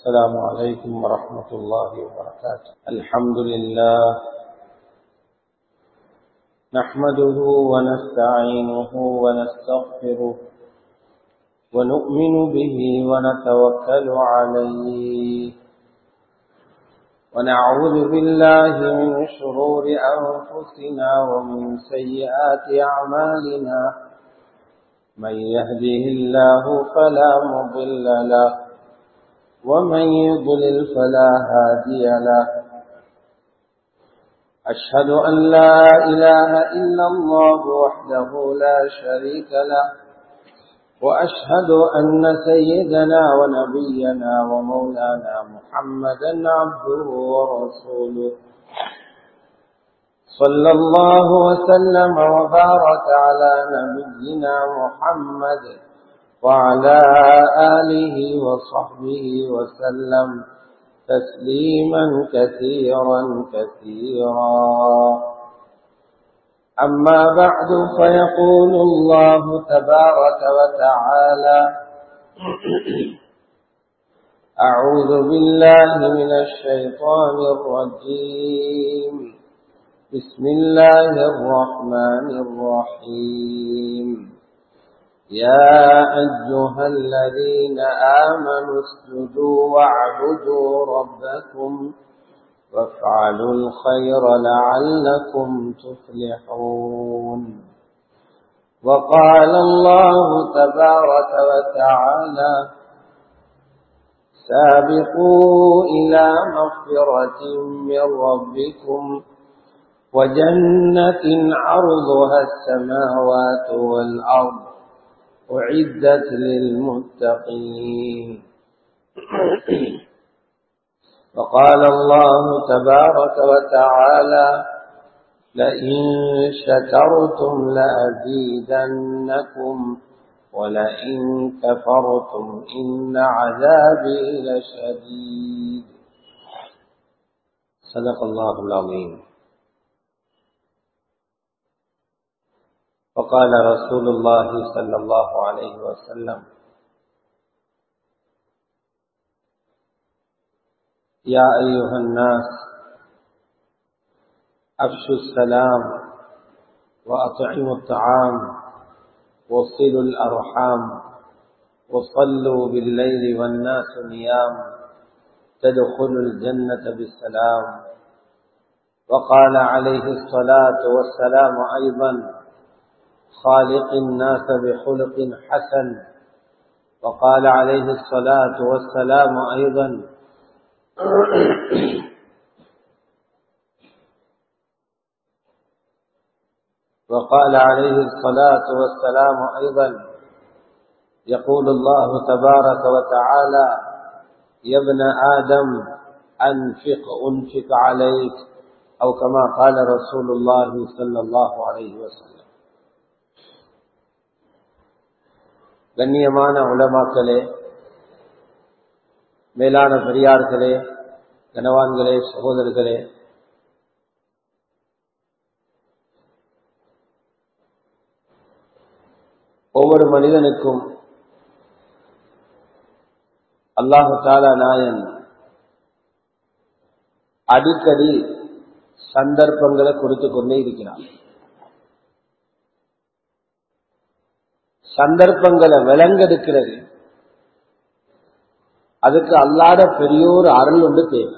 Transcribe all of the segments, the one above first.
السلام عليكم ورحمة الله وبركاته الحمد لله نحمده ونستعينه ونستغفره ونؤمن به ونتوكل عليه ونعوذ بالله من شرور أنفسنا ومن سيئات أعمالنا من يهده الله فلا مضل له ومن يضلل فلا هادي له أشهد أن لا إله إلا الله وحده لا شريك له وأشهد أن سيدنا ونبينا ومولانا محمدا عبده ورسوله صلى الله وسلم وبارك على نبينا محمد وعلى آله وصحبه وسلم تسليما كثيرا كثيرا أما بعد فيقول الله تبارك وتعالى أعوذ بالله من الشيطان الرجيم بسم الله الرحمن الرحيم يا أيها الذين آمنوا اسجدوا واعبدوا ربكم وافعلوا الخير لعلكم تفلحون وقال الله تبارك وتعالى سابقوا إلى مغفرة من ربكم وجنة عرضها السماوات والأرض أعدت للمتقين وقال الله تبارك وتعالى لئن شكرتم لأزيدنكم ولئن كفرتم إن عذابي لشديد صدق الله العظيم وقال رسول الله صلى الله عليه وسلم يا أيها الناس أفشوا السلام وأطعموا الطعام وصلوا الأرحام وصلوا بالليل والناس نيام تدخلوا الجنة بالسلام وقال عليه الصلاة والسلام أيضا خالق الناس بخلق حسن وقال عليه الصلاة والسلام أيضا وقال عليه الصلاة والسلام أيضا يقول الله تبارك وتعالى يا ابن آدم أنفق أنفق عليك أو كما قال رسول الله صلى الله عليه وسلم கண்ணியமான உலமாக்களே மேலான பெரியார்களே கனவான்களே சகோதரர்களே ஒவ்வொரு மனிதனுக்கும் அல்லாஹு தாலா நாயன் அடிக்கடி சந்தர்ப்பங்களை கொடுத்து கொண்டே இருக்கிறான் சந்தர்ப்பங்களை விலங்கெடுக்கிறது அதுக்கு அல்லாத பெரியோர் அருள் ஒன்று தேவை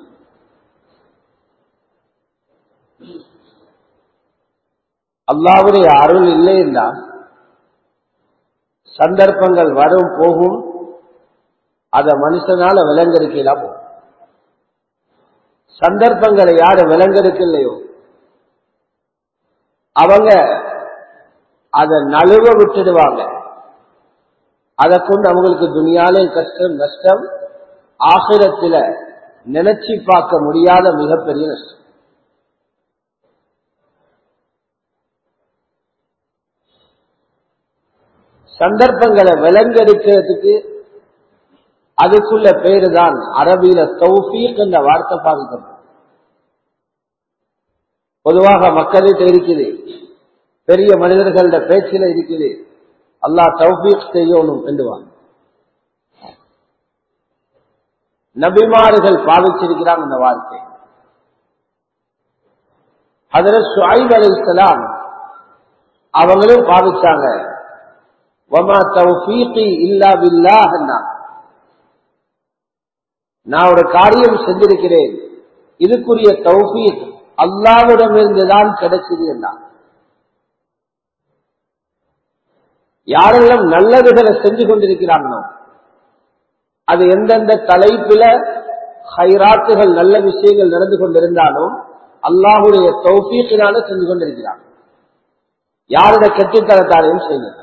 அல்லாவுடைய அருள் இல்லை என்றால் சந்தர்ப்பங்கள் வரும் போகும் அத மனுஷனால விலங்கெடுக்கலாம் போகும் சந்தர்ப்பங்களை யாரு விலங்கெடுக்கலையோ அவங்க அதை நழுவ விட்டுடுவாங்க அதை கொண்டு அவங்களுக்கு துணியாலே கஷ்டம் நஷ்டம் ஆகிரத்தில் நினைச்சு பார்க்க முடியாத மிகப்பெரிய நஷ்டம் சந்தர்ப்பங்களை விலங்கெடுக்கிறதுக்கு அதுக்குள்ள பேரு தான் அரபியில தௌஃபீக் என்ற வார்த்தை பாதிக்கப்படும் பொதுவாக மக்கள்கிட்ட இருக்குது பெரிய மனிதர்கள பேச்சில இருக்குது அல்லாஹ் தௌஃபீக் செய்யணும் என்றுவான் நபிமார்கள் பாவிச்சிருக்கிறாங்க இந்த வார்த்தை ஹதரத் ஷுஐப் அலைஹிஸ்ஸலாம் அவங்களும் பாவிச்சாங்க வமா தௌஃபீகி இல்லா பில்லாஹ் நான் ஒரு காரியம் செஞ்சிருக்கிறேன் இதுக்குரிய தௌஃபீக் அல்லாவிடமிருந்து தான் கிடைச்சது என்ன யாரெல்லாம் நல்லதுகளை செஞ்சு கொண்டிருக்கிறாங்களோ அது எந்தெந்த தலைப்பில ஹைராத்துகள் நல்ல விஷயங்கள் நடந்து கொண்டிருந்தாலும் அல்லாஹுடைய தௌஃபீக்கினால செஞ்சு கொண்டிருக்கிறாங்க யாருடைய கெட்டித்தனத்தாலையும் செய்யுங்க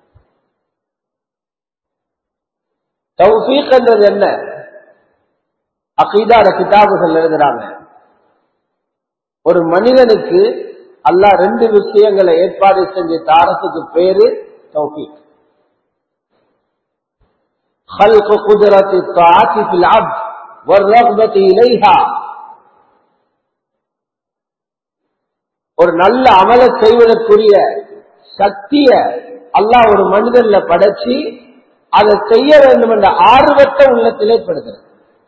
தௌஃபீக் என்றது என்ன அகீதார கிதாபுகள் எழுதுறாங்க ஒரு மனிதனுக்கு அல்லாஹ் ரெண்டு விஷயங்களை ஏற்பாடு செஞ்சு தாரத்துக்கு பேரு தௌஃபீக் خلق قدرة الطاعة في العبد والرغبة إليها ஒரு நல்ல அமல செய்வதற்குரிய சக்திய அல்லாஹ் ஒரு மனிதன்ல படைச்சு அதை செய்ய வேண்டும் என்ற ஆர்வத்தை உள்ளத்திலே படுகிறது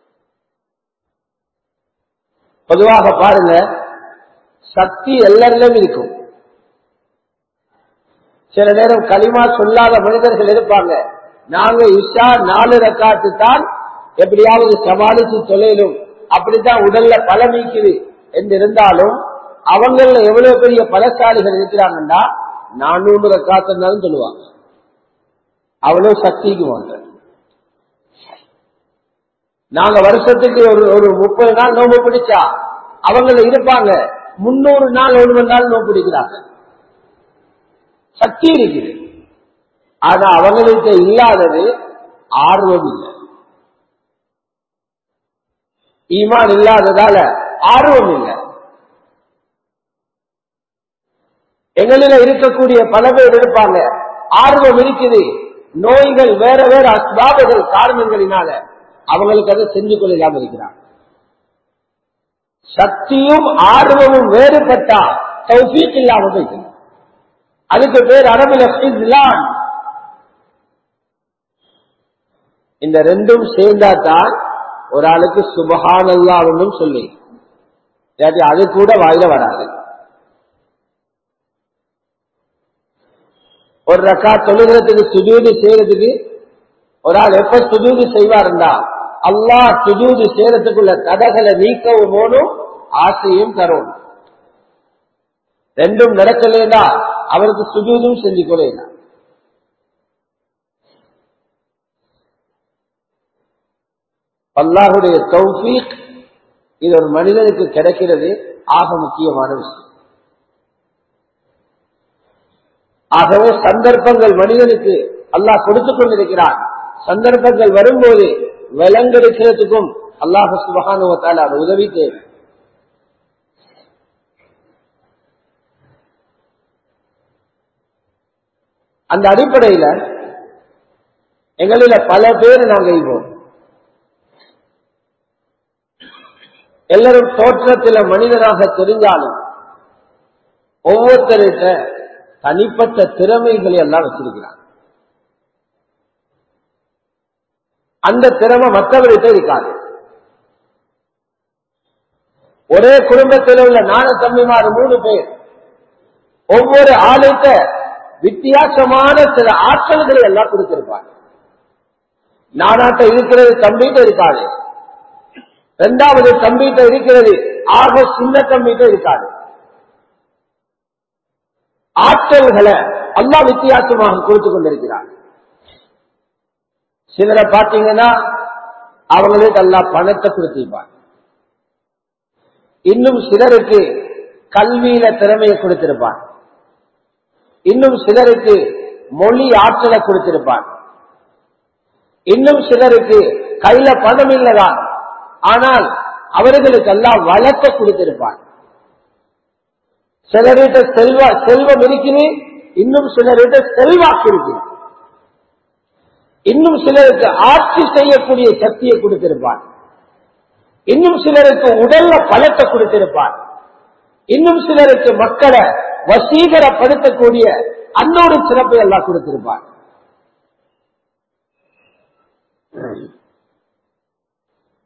பொதுவாக பாருங்க சக்தி எல்லாரிலும் இருக்கும் சில நேரம் களிமா சொல்லாத மனிதர்கள் இருப்பாங்க நாங்க இஷா நாலு ரக்காத்து தான் எப்படியாவது சமாளிச்சு தொழிலும் அப்படித்தான் உடல்ல பலம் நீக்குது என்று இருந்தாலும் அவங்கள எவ்வளவு பெரிய பலசாலிகள் இருக்கிறாங்கன்னா நானூறு ரக்காத்துனாலும் சொல்லுவாங்க அவ்வளவு சக்திக்கு வாங்க நாங்க வருஷத்துக்கு ஒரு ஒரு முப்பது நாள் நோம்பு பிடிச்சா அவங்கள இருப்பாங்க முன்னூறு நாள் ஒரு மணி நாள் நோம்பு பிடிக்கிறாங்க சக்தி இருக்குது ஆனா அவங்களுக்கு இல்லாதது ஆர்வம் இல்லை ஈமான் இல்லாததால ஆர்வம் இல்லை எங்களில இருக்கக்கூடிய பல பேர் இருப்பாங்க ஆர்வம் இருக்குது நோய்கள் வேற வேற அஸ்பாபுகள் காரணங்களினால அவங்களுக்கு அதை செஞ்சு கொள்ளாம இருக்கிறாங்க சக்தியும் ஆர்வமும் வேறுபட்டா தௌஃபீக் இல்லாம போயிட்டு அதுக்கு பேர் அரபில இஸ்லான் இந்த ரெண்டும் சேர்ந்தா தான் ஒரு ஆளுக்கு சுபகானல்லாவும் சொல்லி இல்லாட்டி அது கூட வாயில வராது ஒரு ரக்கா தொழுகிறதுக்கு சுஜூது செய்யறதுக்கு ஒரு ஆள் எப்ப சுஜூது செய்வாருந்தா அல்லாஹ் சுஜூது செய்யறதுக்குள்ள தடைகளை நீக்கவும் போனும் ஆசையும் தரும் ரெண்டும் நடக்கலைன்னா அவருக்கு சுஜூதும் செஞ்சு கொள்ளலாம் அல்லாஹுடைய தௌஃபீக் இது ஒரு மனிதனுக்கு கிடைக்கிறது ஆக முக்கியமான விஷயம் ஆகவே சந்தர்ப்பங்கள் மனிதனுக்கு அல்லாஹ் கொடுத்துக் கொண்டிருக்கிறார் சந்தர்ப்பங்கள் வரும்போது விலங்கெடுக்கிறதுக்கும் அல்லாஹு சுபகானுவத்தால் அது உதவி தேவை அந்த அடிப்படையில எங்களில பல பேர் நாங்க இருப்போம் எல்லாரும் தோற்றத்தில் மனிதனாக தெரிஞ்சாலும் ஒவ்வொருத்தருக்க தனிப்பட்ட திறமைகளை எல்லாம் வச்சிருக்கிறார் அந்த திறமை மற்றவர்கிட்ட இருக்காது ஒரே குடும்பத்தில் உள்ள நான தம்பிமார் மூணு பேர் ஒவ்வொரு ஆளுக்க வித்தியாசமான சில ஆற்றல்களை எல்லாம் கொடுத்திருப்பாங்க நானாட்ட இருக்கிறது தம்பிகிட்ட இருக்காது இரண்டாவது தம்பிகிட்ட இருக்கிறது ஆக சின்ன தம்பிகிட்ட இருக்காது ஆற்றல்களை அல்லா வித்தியாசமாக கொடுத்து கொண்டிருக்கிறார் சிலரை பார்த்தீங்கன்னா அவங்களுக்கு அல்லா பணத்தை கொடுத்திருப்பார் இன்னும் சிலருக்கு கல்வியில திறமையை கொடுத்திருப்பார் இன்னும் சிலருக்கு மொழி ஆற்றலை கொடுத்திருப்பார் இன்னும் சிலருக்கு கையில பணம் இல்லதான் ஆனால் அவர்களுக்கு எல்லாம் வழக்க கொடுத்திருப்பார் சிலர்கிட்ட செல்வ செல்வம் இருக்குது இன்னும் சிலர்கிட்ட செல்வாக்கு இருக்கு இன்னும் சிலருக்கு ஆட்சி செய்யக்கூடிய சக்தியை கொடுத்திருப்பார் இன்னும் சிலருக்கு உடல்ல பலத்தை கொடுத்திருப்பார் இன்னும் சிலருக்கு மக்களை வசீகரப்படுத்தக்கூடிய அன்னோடு சிறப்பை எல்லாம் கொடுத்திருப்பார்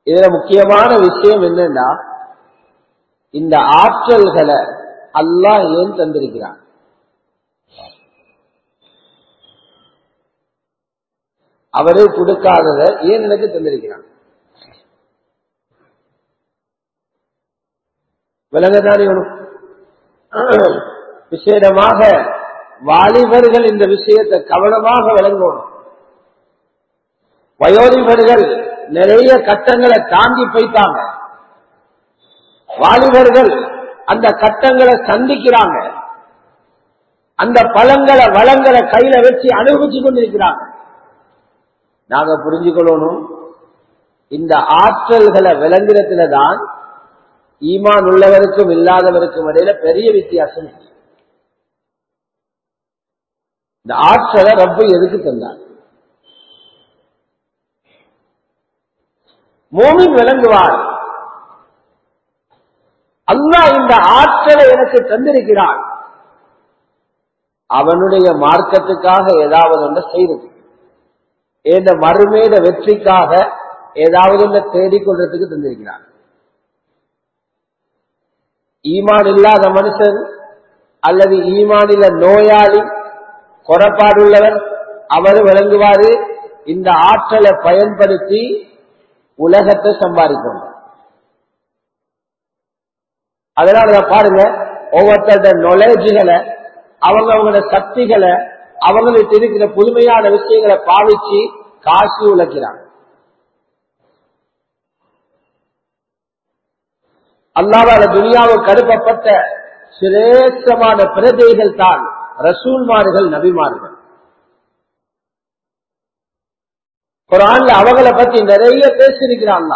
இதுல முக்கியமான விஷயம் என்னன்னா இந்த ஆற்றல்களை அல்லாஹ் ஏன் தந்திருக்கிறான் அவரே கொடுக்காதத ஏன் எனக்கு தந்திருக்கிறான் விலங்கதானே வரும் விசேடமாக வாலிபர்கள் இந்த விஷயத்தை கவனமாக விளங்கணும் வயோதிபர்கள் நிறைய கட்டங்களை தாண்டி போய்த்தாங்க வாலிபர்கள் அந்த கட்டங்களை சந்திக்கிறாங்க அந்த பழங்களை வளங்களை கையில வச்சு அனுபவிச்சு கொண்டிருக்கிறாங்க நாங்க புரிஞ்சுக்கொள்ளணும் இந்த ஆற்றல்களை விளங்குறதுல தான் ஈமான் உள்ளவருக்கும் இல்லாதவருக்கும் இடையில பெரிய வித்தியாசம் இருக்கு. இந்த ஆற்றலை ரப்பு எதுக்கு தந்தார் மோமின் விளங்குவார் அல்லாஹ் இந்த ஆற்றலை எனக்கு தந்திருக்கிறான் அவனுடைய மார்க்கத்துக்காக ஏதாவது ஒன்று செய்வது இந்த மறுமேத வெற்றிக்காக ஏதாவது ஒன்று தேடிக்கொள்றதுக்கு தந்திருக்கிறான் ஈமான் இல்லாத மனுஷன் அல்லது ஈமானில நோயாளி குறைபாடுள்ளவர் அவர் விளங்குவாரு இந்த ஆற்றலை பயன்படுத்தி உலகத்தை சம்பாதிக்கணும் அதனால பாருங்க ஒவ்வொருத்தருடைய நாலேஜுகளை அவங்க அவங்களோட சக்திகளை அவங்களுக்கு இருக்கிற புதுமையான விஷயங்களை பாவிச்சு காசு உழைக்கிறாங்க அல்லாவால துனியாவுக்கு அனுப்பப்பட்ட சிரேஷ்டமான பிரதைகள் தான் ரசூல்மார்கள் நபிமார்கள் குரான்ல அவங்கள பத்தி நிறைய பேசியிருக்கிறான்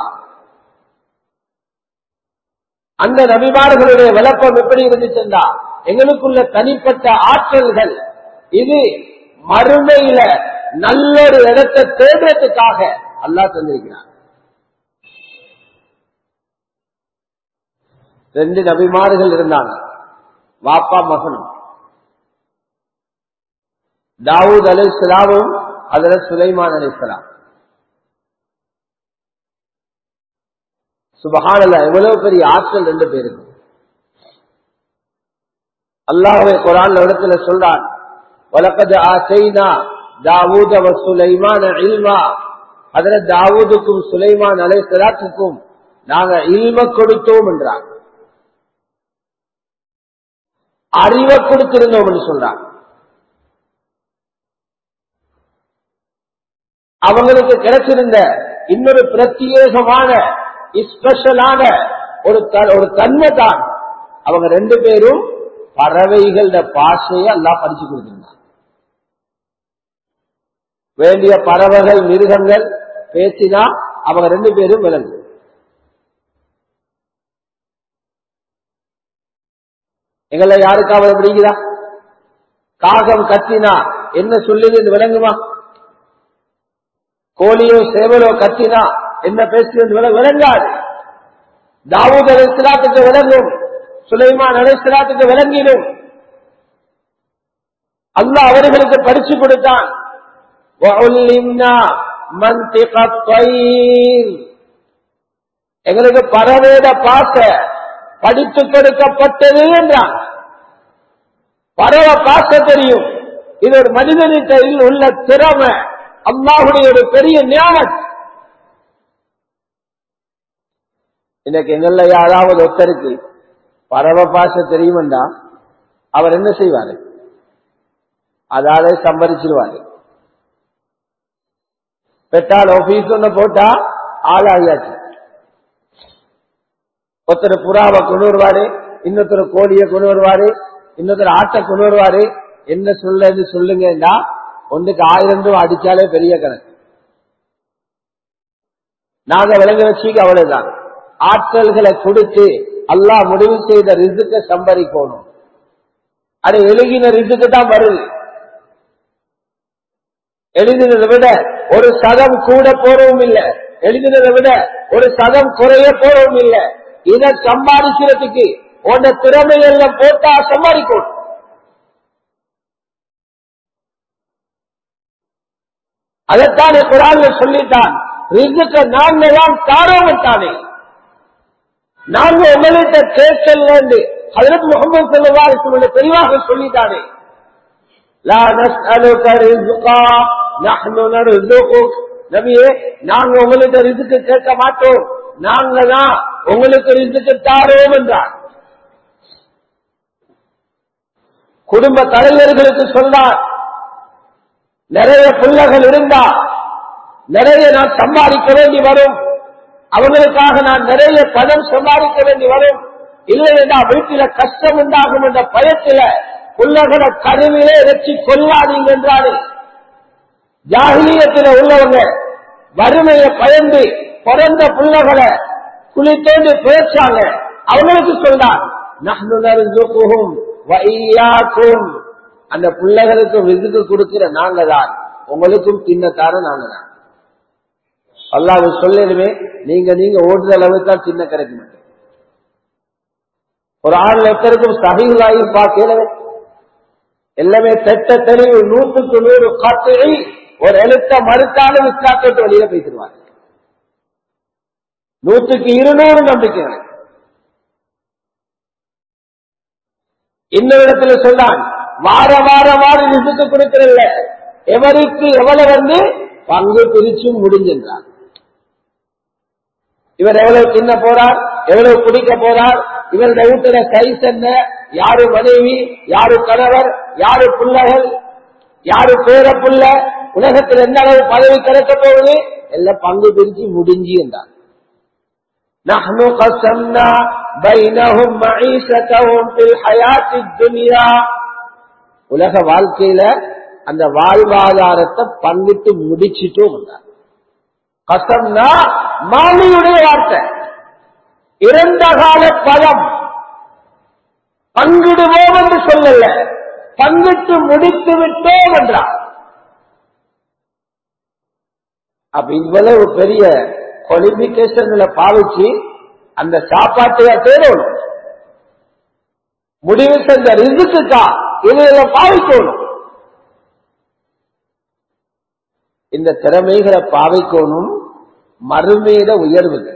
அந்த நபிமார்களுடைய விளக்கம் எப்படி இருந்துச்சுன்னா எங்களுக்குள்ள தனிப்பட்ட ஆற்றல்கள் இது மறுமையில நல்லொரு இடத்தை தேடுறதுக்காக அல்லாஹ் தந்திருக்கிறார் ரெண்டு நபிமார்கள் இருந்தாங்க வாப்பா மகனும் தாவூத் அலி இஸ்லாமும் அதுல சுலைமான் அலி இஸ்லாம் சுபகானல்ல எவ்வளவு பெரிய ஆற்றல் ரெண்டு பேருக்கு அல்லாஹுவை குரான் இடத்துல சொல்றான் வலக்கது ஆசைனா தாவூத சுலைமான இல்மா அதுல தாவூதுக்கும் சுலைமான் அலை சலாத்துக்கும் நாங்க இல்ம கொடுத்தோம் என்றார் அறிவை கொடுத்திருந்தோம் என்று சொல்றாங்க அவங்களுக்கு கிடைச்சிருந்த இன்னொரு பிரத்யேகமான ஸ்பெஷலான ஒரு ஒரு தன்மை தான் அவங்க ரெண்டு பேரும் பறவைகள பாஷையை எல்லாம் படிச்சு கொடுத்திருந்தாங்க வேண்டிய பறவைகள் மிருகங்கள் பேசினா அவங்க ரெண்டு பேரும் விளங்கு எங்களை யாருக்காவது பிடிக்குதா காகம் கத்தினா என்ன சொல்லுது விளங்குமா கோழியோ சேவலோ கத்தினா என்ன பேசுகிறது விளங்காது தாவூத் அலிஸ்லாத்துக்கு விளங்கும் சுலைமான் அலிஸ்லாத்துக்கு விளங்கிடும் அல்லா அவர்களுக்கு படிச்சு கொடுத்தான் எங்களுக்கு பறவேட பாச படித்து கொடுக்கப்பட்டது என்றான் பறவை பாச தெரியும் இது ஒரு மனிதனிட்ட உள்ள திறமை அல்லாஹுடைய ஒரு பெரிய ஞானம் இன்னைக்கு எங்கள்ல யாராவது ஒருத்தருக்கு பறவை பாச தெரியுமெண்டா அவர் என்ன செய்வாரு அதால சம்பரிச்சிருவாரு பெட்டால் ஆபீஸ் ஒண்ணு போட்டா ஆளாகியாச்சு ஒருத்தர் புறாவை கொண்டு வருவாரு இன்னொருத்தர் கோழியை கொண்டு வருவாரு இன்னொருத்தர் ஆட்டை கொண்டு வருவாரு என்ன சொல்லுன்னு சொல்லுங்கன்னா ஒன்றுக்கு ஆயிரம் ரூபாய் அடிச்சாலே பெரிய கணக்கு நாங்க விளங்க வச்சுக்க அவ்வளவுதான் ஆற்றல்களை கொடுத்து அல்லாஹ் முடிவு செய்த ரிசுக்க சம்பரிக்கணும் அது எழுகின ரிசுக்கு தான் வருது எழுதினதை விட ஒரு சதம் கூட போறவும் இல்லை எழுதினதை விட ஒரு சதம் குறைய போறவும் இல்லை இதை சம்பாதிக்கிறதுக்கு உன்ன திறமையெல்லாம் போட்டா சம்பாதிக்கணும் அதைத்தான் குரான் சொல்லிட்டான் ரிசுக்க நாங்க தான் தாரோம் தானே நாங்க உங்கள்கிட்ட கேட்கல அதற்கு முகமது செல்வாரு தெளிவாக சொல்லிட்டானே லா நஸ்அலுக ரிஸ்கா நஹ்னு நர்சுகுக் நபியே நாங்க உங்கள்கிட்ட ரிசுக்கு கேட்க மாட்டோம் நாங்க தான் உங்களுக்கு ரிசுக்கு தாரோம் என்றார் குடும்ப தலைவர்களுக்கு சொன்னார் நிறைய பிள்ளைகள் இருந்தா நிறைய நான் சம்பாதிக்க வேண்டி வரும் அவங்களுக்காக நான் நிறைய பணம் சம்பாதிக்க வேண்டி வரும் இல்லை என்றால் வீட்டில கஷ்டம் உண்டாகும் என்ற பயத்தில பிள்ளைகளை கருவிலே வச்சு கொல்லாதீங்க என்றாரு ஜாகிலியத்தில் உள்ளவங்க வறுமையை பயந்து பிறந்த பிள்ளைகளை குழி தோண்டி பேச்சாங்க அவங்களுக்கு சொன்னார் நஹ்னுனர்சுகுஹும் வையாக்கும் அந்த பிள்ளைகளுக்கு விதுக்கு கொடுக்கிற நாங்க தான் உங்களுக்கும் தின்னத்தார நாங்க தான் அல்லாஹ் சொல்லிடுமே நீங்க நீங்க ஓடுற அளவுக்கு தான் சின்ன கிடைக்க மாட்டேன் ஒரு ஆள் ஒருத்தருக்கும் சகிலாகி பார்க்கல எல்லாமே தெட்ட தெளிவு நூற்றுக்கு நூறு காத்துகை ஒரு எழுத்த மறுத்தாலும் விசாக்கத்து வழியில பேசிடுவாங்க நூற்றுக்கு இருநூறு நம்பிக்கை இன்னொரு இடத்துல சொன்னான் வார வார வார ரிசுக்கு கொடுக்கிறல்ல எவருக்கு எவ்வளவு வந்து பங்கு பிரிச்சு முடிஞ்சின்றார் இவர் எவ்வளவு தின்ன போறார் எவ்வளவு குடிக்க போறார் இவருடைய வீட்டுல சைஸ் என்ன யாரு மனைவி யாரு கணவர் யாரு பிள்ளைகள் யாரு பேர புள்ள உலகத்தில் எந்த அளவு பதவி கிடைக்க போகுது எல்லாம் பங்கு பிரிச்சு முடிஞ்சு என்றார் نحن قسمنا بينهم معيشتهم في الحياة الدنيا உலக வாழ்க்கையில அந்த வாழ்வாதாரத்தை பங்கிட்டு முடிச்சிட்டோம் கசம்னா மாமியுடைய வார்த்தை இறந்த கால பதம் பங்கிடுவோம் என்று சொல்லல பங்கிட்டு முடித்து விட்டோம் என்றார் அப்ப இவ்வளவு பெரிய குவாலிபிகேஷன்களை பாவிச்சு அந்த சாப்பாட்டைய தேடணும் முடிவு செஞ்ச ரிசுக்கா இதுல பாவிக்கணும் இந்த திறமைகளை பாவிக்கணும் மறுமேத உயர்வுகள்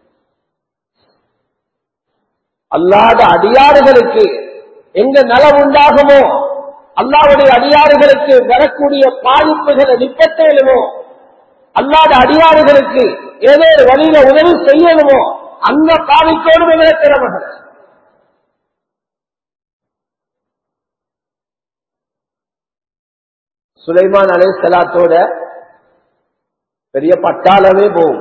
அல்லாத அடியாறுகளுக்கு எங்க நலம் உண்டாகுமோ அல்லாவுடைய அடியாறுகளுக்கு வரக்கூடிய பாதிப்புகளை நிப்பத்தேலுமோ அல்லாத அடியாறுகளுக்கு ஏதோ ஒரு வழியில உதவி செய்யணுமோ அங்க பாதிக்கணும் என்ற திறமைகள் சுலைமான் அலை சலாத்தோட பெரிய பட்டாளமே போகும்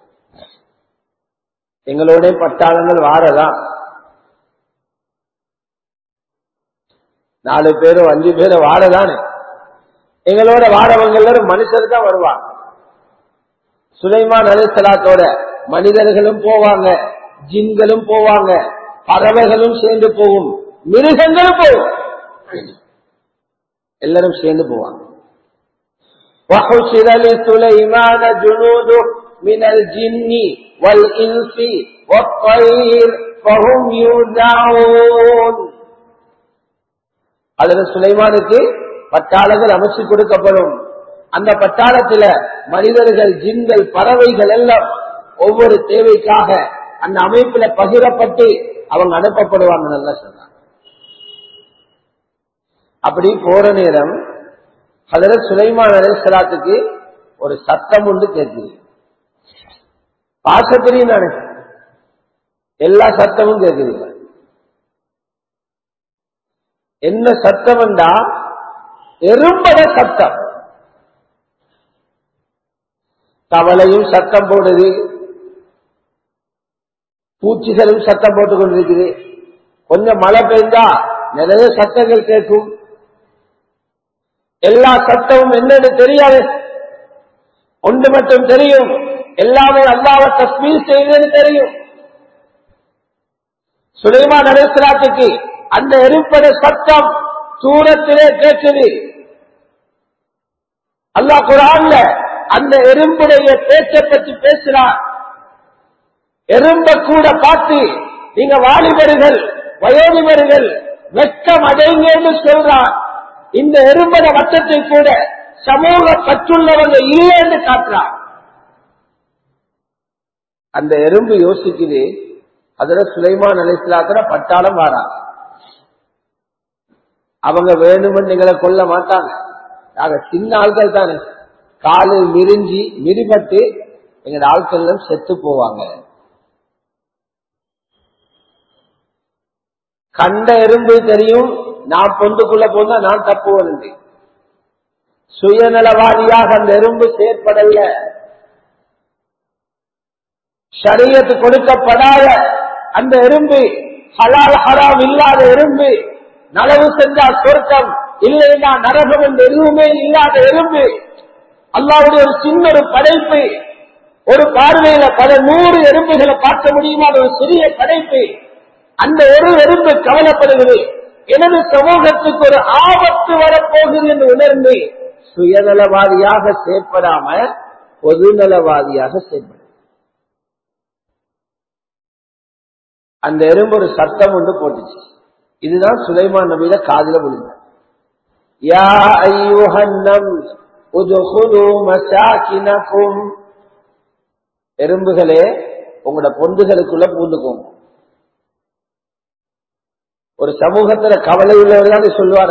எங்களோட பட்டாளங்கள் வாரதான் நாலு பேரும் அஞ்சு பேரும் வாரதானே எங்களோட வாரவங்க எல்லாரும் மனுஷர் தான் வருவாங்க சுலைமான் அலிசலாத்தோட மனிதர்களும் போவாங்க ஜின்களும் போவாங்க பறவைகளும் சேர்ந்து போகும் மிருகங்களும் போகும் எல்லாரும் சேர்ந்து போவாங்க وحشر لسليمان جنوده من الجن والإنس والطير فهم يوزعون அதுல சுலைமானுக்கு பட்டாளங்கள் அமைச்சு கொடுக்கப்படும் அந்த பட்டாளத்துல மனிதர்கள் ஜின்கள் பறவைகள் எல்லாம் ஒவ்வொரு தேவைக்காக அந்த அமைப்புல பகிரப்பட்டு அவங்க அனுப்பப்படுவாங்க நல்லா சொன்னாங்க அப்படி போற நேரம் அதுல சுலைமான் அலைசலாத்துக்கு ஒரு சத்தம் உண்டு கேட்குது பாசத்திலையும் நானே எல்லா சத்தமும் கேட்குது என்ன சத்தம் என்றா எறும்பட சத்தம் தவளையும் சத்தம் போடுது பூச்சிகளும் சத்தம் போட்டுக் கொண்டிருக்குது கொஞ்சம் மழை பெய்ந்தா நிறைய சத்தங்கள் கேட்கும் எல்லா சத்தமும் என்னன்னு தெரியாது ஒன்று மட்டும் தெரியும் எல்லாமே அல்லாவை தஸ்மீர் செய்யுதுன்னு தெரியும் சுலைமான் அலிஸ்லாத்துக்கு அந்த எரிப்பட சத்தம் தூரத்திலே கேட்குது அல்லாஹ் குரான்ல அந்த எறும்புடைய பேச்சை பற்றி பேசுறார் எறும்ப கூட பார்த்து நீங்க வாலிபர்கள் வயோதிபர்கள் வெட்கம் அடைங்கன்னு சொல்றார் இந்த எறும்பட வட்டத்தை கூட சமூக பற்றுள்ளவங்க இல்லைன்னு காட்டுறார் அந்த எறும்பு யோசிக்குது அதுல சுலைமான் அலிஸ்லாத்துல பட்டாளம் வாராங்க அவங்க வேணுமென்னு எங்களை கொல்ல மாட்டாங்க நாங்க சின்ன ஆட்கள் தானே காலு மிரிஞ்சி மிரிபட்டு எங்க ஆட்கள் எல்லாம் செத்து போவாங்க கண்ட எறும்பு தெரியும் நான் பொந்துக்குள்ள போனா நான் தப்புவன் சுயநலவாதியாக அந்த எறும்பு செயற்படல சரியத்து கொடுக்கப்படாத அந்த எறும்பு ஹலால் ஹராம் இல்லாத எறும்பு நலவு செஞ்சா சொர்க்கம் இல்லைன்னா நரகம் என்று எதுவுமே இல்லாத எறும்பு அல்லாவுடைய ஒரு சின்ன ஒரு படைப்பு ஒரு பார்வையில பல நூறு எறும்புகளை பார்க்க முடியுமா ஒரு சிறிய படைப்பு அந்த ஒரு எறும்பு கவலைப்படுகிறது எனது சமூகத்துக்கு ஒரு ஆபத்து வரப்போகுது என்று உணர்ந்து சுயநலவாதியாக செயற்படாம பொதுநலவாதியாக செயற்படும் அந்த எறும்பு ஒரு சத்தம் ஒன்று போட்டுச்சு இதுதான் சுலைமான் நபியில காதில விழுந்த யா ஐயுஹன்னம் உதுகுலு மசாக்கினக்கும் எறும்புகளே உங்களோட பொந்துகளுக்குள்ள பூந்துக்கோங்க ஒரு சமூகத்துல கவலை உள்ளவர் தான் சொல்லுவார்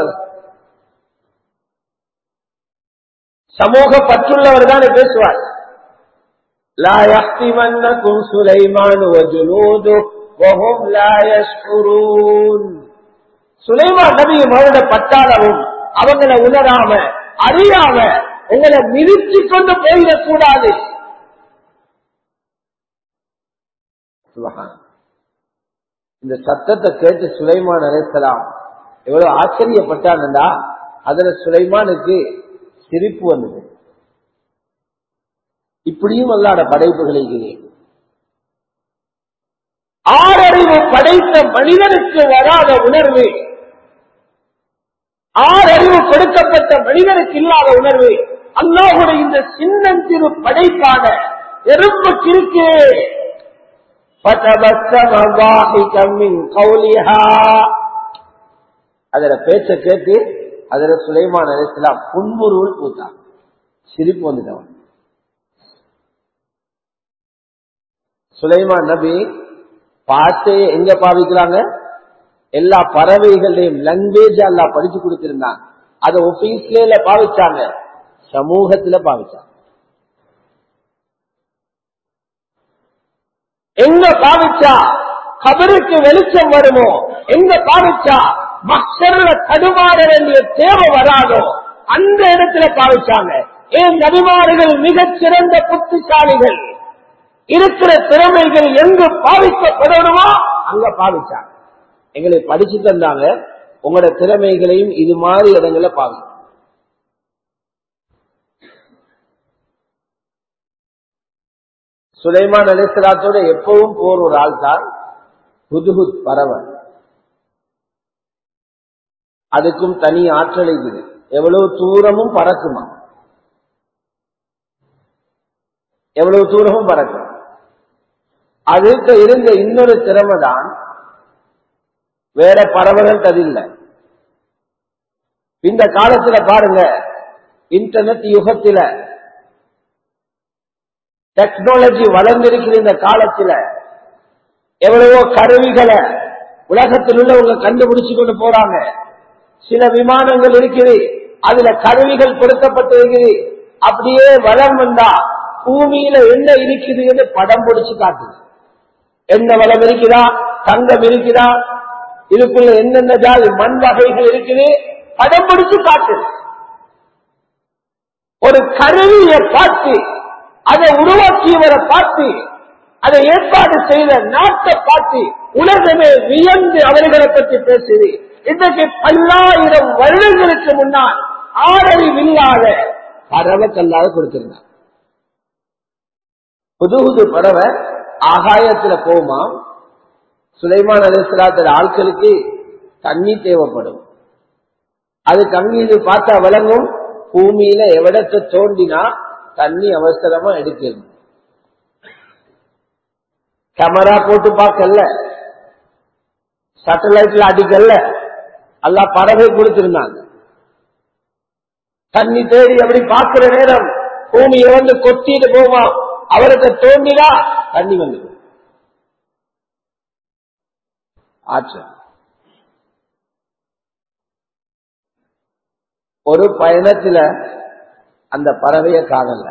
சமூக பற்றுள்ளவர் தானே பேசுவார் லா யஹ்திமன்னகும் சுலைமான் வஜுனூது வஹும் லா யஷ்குரூன் சுலைமான் நபியும் அவரோட பட்டாளவும் அவங்கள உணராம அறியாம உங்களை மிதிச்சு கொண்டு போயிடக் கூடாது இந்த சத்தத்தை கேட்டு சுலைமான் அழைக்கலாம் எவ்வளவு ஆச்சரியப்பட்டான்டா அதுல சுலைமானுக்கு சிரிப்பு வந்தது இப்படியும் அல்லாட படைப்புகளை ஆறறிவு படைத்த மனிதனுக்கு வராத உணர்வு ஆறறிவு கொடுக்கப்பட்ட மனிதனுக்கு இல்லாத உணர்வு அல்லாஹுடைய இந்த சின்னஞ்சிறு படைப்பான எறும்புக்கு இருக்கு அதுல பேச்ச கேட்டு அதுல சுலைமான் அலிஸ்லாம் புன்முருவல் பூத்தான் சிரிப்பு வந்துட்டவன் சுலைமான் நபி பாட்டையை எங்க பாவிக்கிறாங்க எல்லா பறவைகளையும் லாங்குவேஜ் எல்லாம் படிச்சு கொடுத்திருந்தாங்க அதை ஒபீஸ்ல பாவிச்சாங்க சமூகத்துல பாவிச்சாங்க எங்க பாவிச்சா கபருக்கு வெளிச்சம் வருமோ எங்க பாவிச்சா மக்கள்ல தடுமாற வேண்டிய தேவை வராதோ அந்த இடத்துல பாவிச்சாங்க ஏன் நபிமார்கள் மிகச் சிறந்த புத்திசாலிகள் இருக்கிற திறமைகள் எங்கு பாவிக்கப்படணுமோ அங்க பாவிச்சாங்க எங்களை படிச்சு தந்தாங்க உங்களோட திறமைகளையும் இது மாதிரி இடங்களை பாவி சுலைமான் அலிஸ்லாத்தோட எப்பவும் போர் ஒரு ஆள் தான் புதுகுத் பறவை அதுக்கும் தனி ஆற்றல் இருக்குது எவ்வளவு தூரமும் பறக்குமா எவ்வளவு தூரமும் பறக்கும் அதுக்கு இருந்த இன்னொரு திறமை தான் வேற பறவைகள் அதில்லை இந்த காலத்துல பாருங்க இன்டர்நெட் யுகத்தில டெக்னாலஜி வளர்ந்திருக்கிற இந்த காலத்துல எவ்வளவோ கருவிகளை உலகத்தில் உள்ளவங்க கண்டுபிடிச்சு கொண்டு போறாங்க சில விமானங்கள் இருக்குது அதுல கருவிகள் பொருத்தப்பட்டிருக்குது அப்படியே வளம் வந்தா பூமியில என்ன இருக்குது என்று படம் பிடிச்சு காட்டுது என்ன வளம் இருக்குதா தங்கம் இருக்குதா இதுக்குள்ள என்னென்ன ஜாதி மண் வகைகள் இருக்குது படம் பிடிச்சு காட்டுது ஒரு கருவியை பார்த்து அதை உருவாக்கியவரை பார்த்து அதை ஏற்பாடு செய்த நாட்டை பார்த்து உலகமே வியந்து அவர்களை பற்றி பேசுது இன்றைக்கு பல்லாயிரம் வருடங்களுக்கு முன்னால் ஆறறிவில்லாத பறவை கல்லாத கொடுத்திருந்தார் புது புது பறவை ஆகாயத்துல போகுமா சுலைமான் அலிஸ்லாத்திர ஆட்களுக்கு தண்ணி தேவைப்படும் அது கங்கீது பார்த்தா விளங்கும் பூமியில எவிடத்தை தோண்டினா தண்ணி அவசரமா எடுக்கணும் கேமரா போட்டு பார்க்கல சேட்டலைட்ல அடிக்கல எல்லாம் பறவை கொடுத்திருந்தாங்க தண்ணி தேடி அப்படி பார்க்கிற நேரம் பூமியை வந்து கொட்டிட்டு போமா அவருக்கு தோண்டினா தண்ணி வந்துடும் ஆற்றல் ஒரு பயணத்துல அந்த பறவைய காணல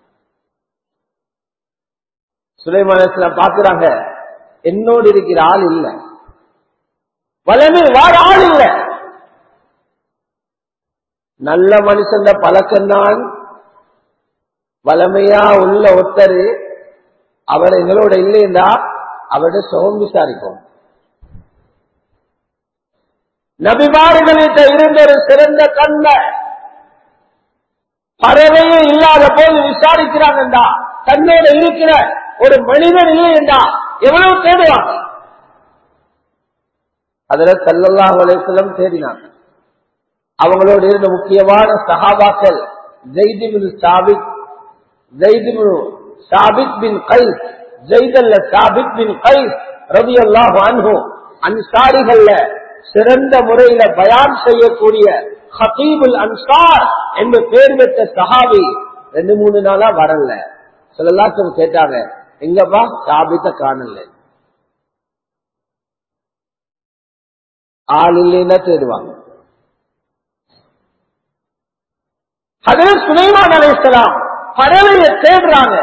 சுலைமானத்துல பாக்குறாங்க என்னோடு இருக்கிற ஆள் இல்ல வளமே வாழ ஆள் இல்ல நல்ல மனுஷன் பழக்கம்தான் வளமையா உள்ள ஒத்தரு அவர் எங்களோட இல்லைன்னா அவருடைய சுகம் விசாரிப்போம் நபிமார்களிட்ட இருந்த ஒரு சிறந்த கண்ண பறவையே இல்லாத போது விசாரிக்கிறாங்கண்டா தன்னோட இருக்கிற ஒரு மனிதன் இல்லையண்டா எவ்வளவு தேடுவாங்க அதுல சல்லல்லா வலைத்தலம் தேடினாங்க அவங்களோட இருந்த முக்கியமான சகாபாக்கள் ஜெய்திபின் சாபிக் ஜெய்திபின் சாபிக் பின் கைஸ் ஜெய்தல்ல சாபிக் பின் கைஸ் ரவி அல்லாஹ் அன்ஹோ அன்சாரிகள்ல சிறந்த முறையில பயான் செய்யக்கூடிய ஹபீபுல் அன்சார் என்று பேர் பெற்ற சஹாபி ரெண்டு மூணு நாளா வரல சிலல்லாச்சும் கேட்டாங்க எங்கப்பா சாபித்த காணல ஆள் இல்லைன்னா தேடுவாங்க அதுல சுலைமான் அலைசலாம் பறவையை தேடுறாங்க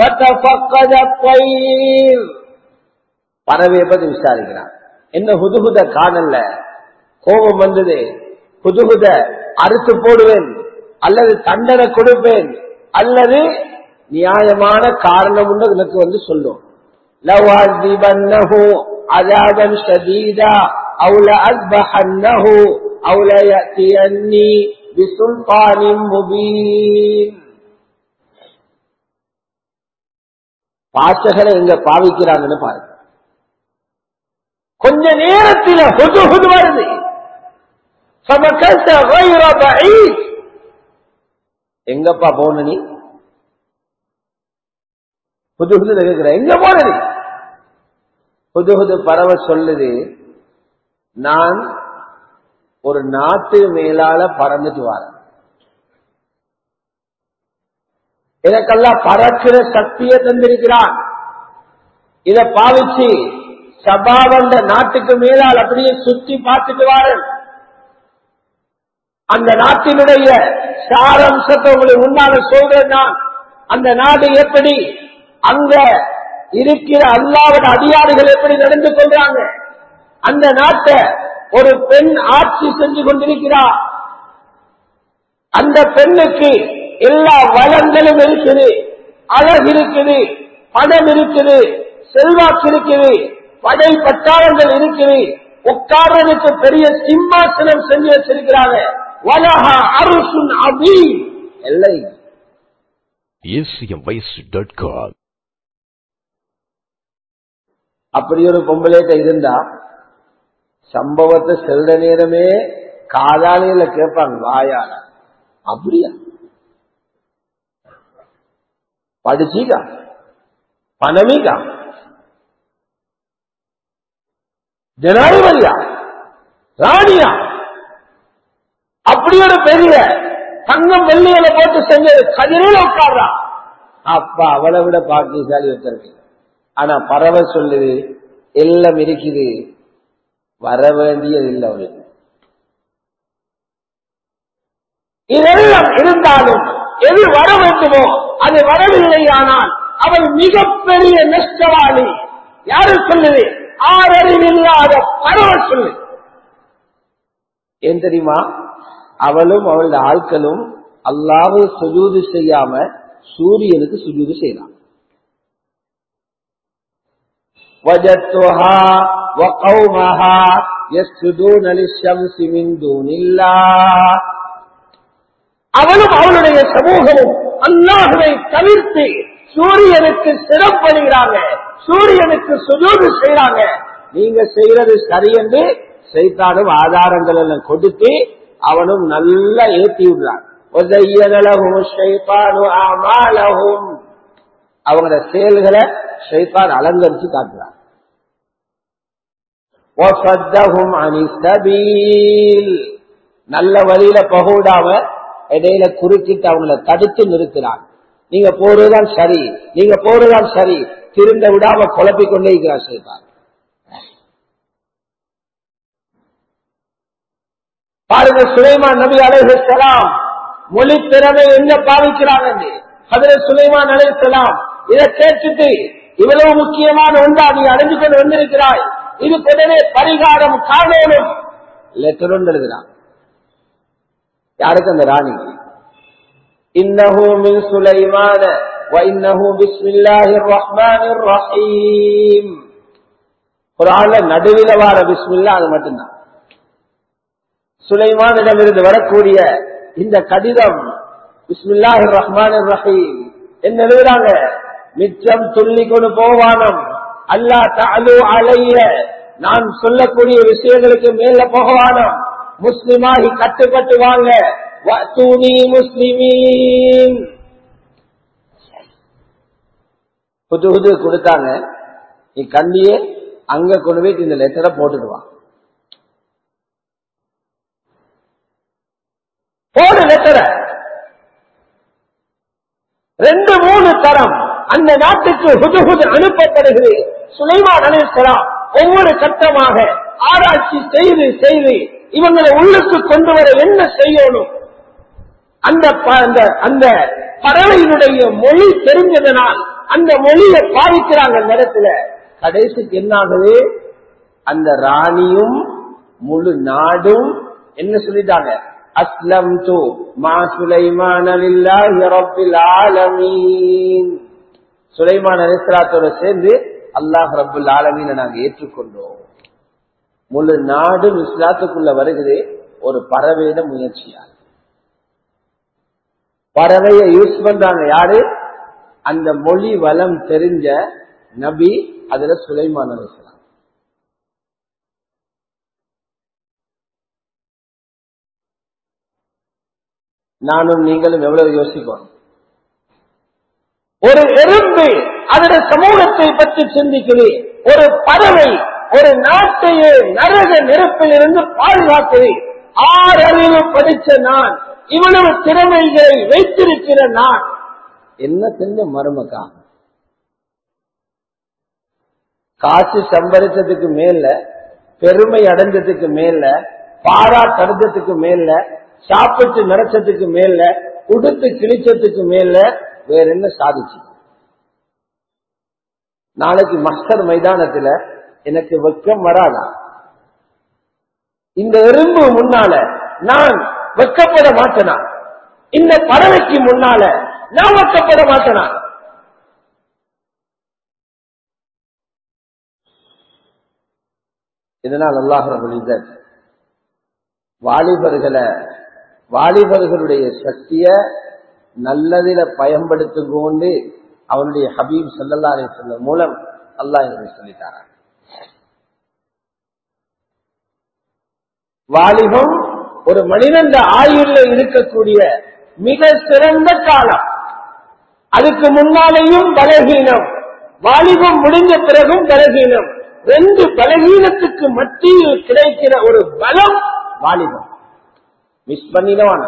பறவையை பத்தி விசாரிக்கிறான் என்ன புதுகுத காணல கோபம் வந்தது புதுகுத அறுத்து போடுவேன் அல்லது தண்டனை கொடுப்பேன் அல்லது நியாயமான காரணம் உண்டு எனக்கு வந்து சொல்லும் عذابا شديدا أو لأذبحنه أو ليأتيني بسلطان مبين பாசகரை எங்க பாவிக்கிறாங்கன்னு பாருங்க கொஞ்ச நேரத்தில் ஹுது ஹுது வருது எங்கப்பா போன நீ புது புது கேட்கிற எங்க போன நீ புது புது பறவை சொல்லுது நான் ஒரு நாட்டு மேலால பறந்துட்டு வரேன் எனக்கெல்லாம் பறக்கிற சக்தியை தந்திருக்கிறான் இத பாவிச்சு சபாவந்த நாட்டுக்கு மேலால் அப்படியே சுத்தி பார்த்துட்டு வாரன் அந்த நாட்டினுடைய சாரம்சத்தை உங்களுக்கு முன்னால சொல்றேன் நான் அந்த நாடு எப்படி அங்க இருக்கிற அல்லாவோட அதிகாரிகள் எப்படி நடந்து கொள்றாங்க அந்த நாட்டை ஒரு பெண் ஆட்சி செஞ்சு கொண்டிருக்கிறார் அந்த பெண்ணுக்கு எல்லா வளங்களும் இருக்குது அழகு இருக்குது பணம் இருக்குது செல்வாக்கு இருக்குது படை பட்டாளங்கள் இருக்குது உட்கார்றதுக்கு பெரிய சிம்மாசனம் செஞ்சு வச்சிருக்கிறாங்க வலஹா அருசுன் அபி எல்லை acmvoice.com அப்படி ஒரு பொம்பளைட்ட இருந்தா சம்பவத்தை செல்ற நேரமே காதாலையில கேட்பாங்க வாயால அப்படியா படிச்சீக்கா பணமீக்கா ஜனாதிபதியா ராணியா அப்படி ஒரு பெரிய தங்கம் வெள்ளியில போட்டு செஞ்சது கதிரையில உட்கார்றா அப்பா அவளை விட பாக்கியசாலி வச்சிருக்கு ஆனா பறவை சொல்லுது எல்லாம் இருக்குது வர வேண்டியது இல்லை அவளுக்கு இதெல்லாம் இருந்தாலும் எது வர வேண்டுமோ அது வரவில்லை ஆனால் அவள் மிகப்பெரிய நஷ்டவாளி யாரு சொல்லுது ஆறறிவில்லாத பறவை சொல்லு ஏன் தெரியுமா அவளும் அவளுடைய ஆட்களும் அல்லாவு சுஜூது செய்யாம சூரியனுக்கு சுஜூது செய்யலாம் وجدتها وقومها يسجدون للشمس من دون الله அவளும் அவளுடைய சமூகமும் அல்லாஹுவை தவிர்த்து சூரியனுக்கு சிறப்படுகிறாங்க சூரியனுக்கு சுஜூது செய்யறாங்க நீங்க செய்யறது சரி என்று செய்தாலும் ஆதாரங்கள் எல்லாம் கொடுத்து அவனும் நல்லா ஏற்றி விடுறான் அவங்களோட செயல்களை ஷைத்தான் அலங்கரிச்சு காட்டுறான் நல்ல வழியில பகூடாம இடையில குறுக்கிட்டு அவங்கள தடுத்து நிறுத்தினான் நீங்க போறதுதான் சரி நீங்க போறதுதான் சரி திருந்த விடாம குழப்பிக் கொண்டே இருக்கிறார் செய்தார் பாருங்க சுலைமான் நபி அலைஹிஸ்ஸலாம் மொழி திறமை எங்க பாவிக்கிறாங்க அதுல சுலைமான் அலைஹிஸ்ஸலாம் இதை கேட்டுட்டு இவ்வளவு முக்கியமான ஒன்றா நீ அடைஞ்சு கொண்டு வந்திருக்கிறாய் இது உடனே பரிகாரம் காணோனும் லெட்டர் ஒன்று எழுதுறான் யாருக்கு அந்த ராணி இன்னஹு மின் சுலைமான وإنه بسم الله الرحمن الرحيم குரான்ல நடுவில் வார பிஸ்மில்லா அது மட்டும்தான் சுலைமானிடமிருந்து வரக்கூடிய இந்த கடிதம் பிஸ்மில்லாஹி ரஹ்மான் ரஹீம் என்ன எழுதுறாங்க மிச்சம் துள்ளி கொண்டு போவானம் அல்லா தலு அலைய நான் சொல்லக்கூடிய விஷயங்களுக்கு மேல போகவானம் முஸ்லிமாகி கட்டுப்பட்டு வாங்க வஅத்தூனி முஸ்லிமீன் புது புது கொடுத்தாங்க நீ கண்டியே அங்க கொண்டு போயிட்டு இந்த லெட்டரை போட்டுடுவான் போடு லெட்டரை ரெண்டு மூணு தரம் அந்த நாட்டுக்கு ஹுதுஹுது அனுப்பப்படுகிறது சுலைமான் அலிஸ்லாம் ஒவ்வொரு கட்டமாக ஆராய்ச்சி செய்து செய்து இவங்களை உள்ளுக்கு கொண்டு வர என்ன செய்யணும் அந்த ப- அந்த அந்த பறவையினுடைய மொழி தெரிஞ்சதனால் அந்த மொழியை பாதிக்கிறாங்க அந்த இடத்துல கடைசிக்கு என்ன ஆகுது அந்த ராணியும் முழு நாடும் என்ன சொல்லிட்டாங்க அஸ்லம் து மா சுலைமான் அலில்லாஹி ரப்பில் ஆலமீன் சுலைமான் அலிஸ்லாத்தோட சேர்ந்து அல்லாஹ் ரப்புல் ஆலமீனை நாங்க ஏற்றுக்கொண்டோம் முழு நாடும் இஸ்லாத்துக்குள்ள வருகிறது ஒரு பறவையிட முயற்சியால் பறவையை யூஸ் பண்றாங்க யாரு அந்த மொழி வளம் தெரிஞ்ச நபி அதுல சுலைமான் அலிஸ்லாம் நானும் நீங்களும் எவ்வளவு யோசிக்கணும் ஒரு எறும்பு அதோட சமூகத்தை பற்றி சிந்திக்குது ஒரு பறவை ஒரு நாட்டையே நரக நெருப்பிலிருந்து பாதுகாக்குது ஆறு அறிவு படிச்ச நான் இவ்வளவு திறமைகளை வைத்திருக்கிற நான் என்ன செஞ்ச மருமக்கா காசு சம்பரிச்சதுக்கு மேல பெருமை அடைஞ்சதுக்கு மேல பாராட்டடைஞ்சதுக்கு மேல சாப்பிட்டு நடச்சதுக்கு மேல உடுத்து கிழிச்சதுக்கு மேல வேற என்ன சாதிச்சு நாளைக்கு மஸ்டர் மைதானத்துல எனக்கு வெக்கம் வராதா இந்த எறும்பு முன்னால நான் வெக்கப்பட மாட்டேனா இந்த பறவைக்கு முன்னால நான் வெக்கப்பட மாட்டேனா இதனால் அல்லாஹ் ரபுல் இஸ்ஸத் வாலிபர்களை வாலிபர்களுடைய சக்திய நல்லதில பயன்படுத்திக் கொண்டு அவனுடைய ஹபீப் சல்லல்லா அலைஹி மூலம் அல்லாஹ் எனக்கு சொல்லித்தாரான் வாலிபம் ஒரு மனிதன் ஆயுள்ல இருக்கக்கூடிய மிக சிறந்த காலம் அதுக்கு முன்னாலேயும் பலகீனம் வாலிபம் முடிஞ்ச பிறகும் பலகீனம் ரெண்டு பலகீனத்துக்கு மத்தியில் கிடைக்கிற ஒரு பலம் வாலிபம் மிஸ் பண்ணினவான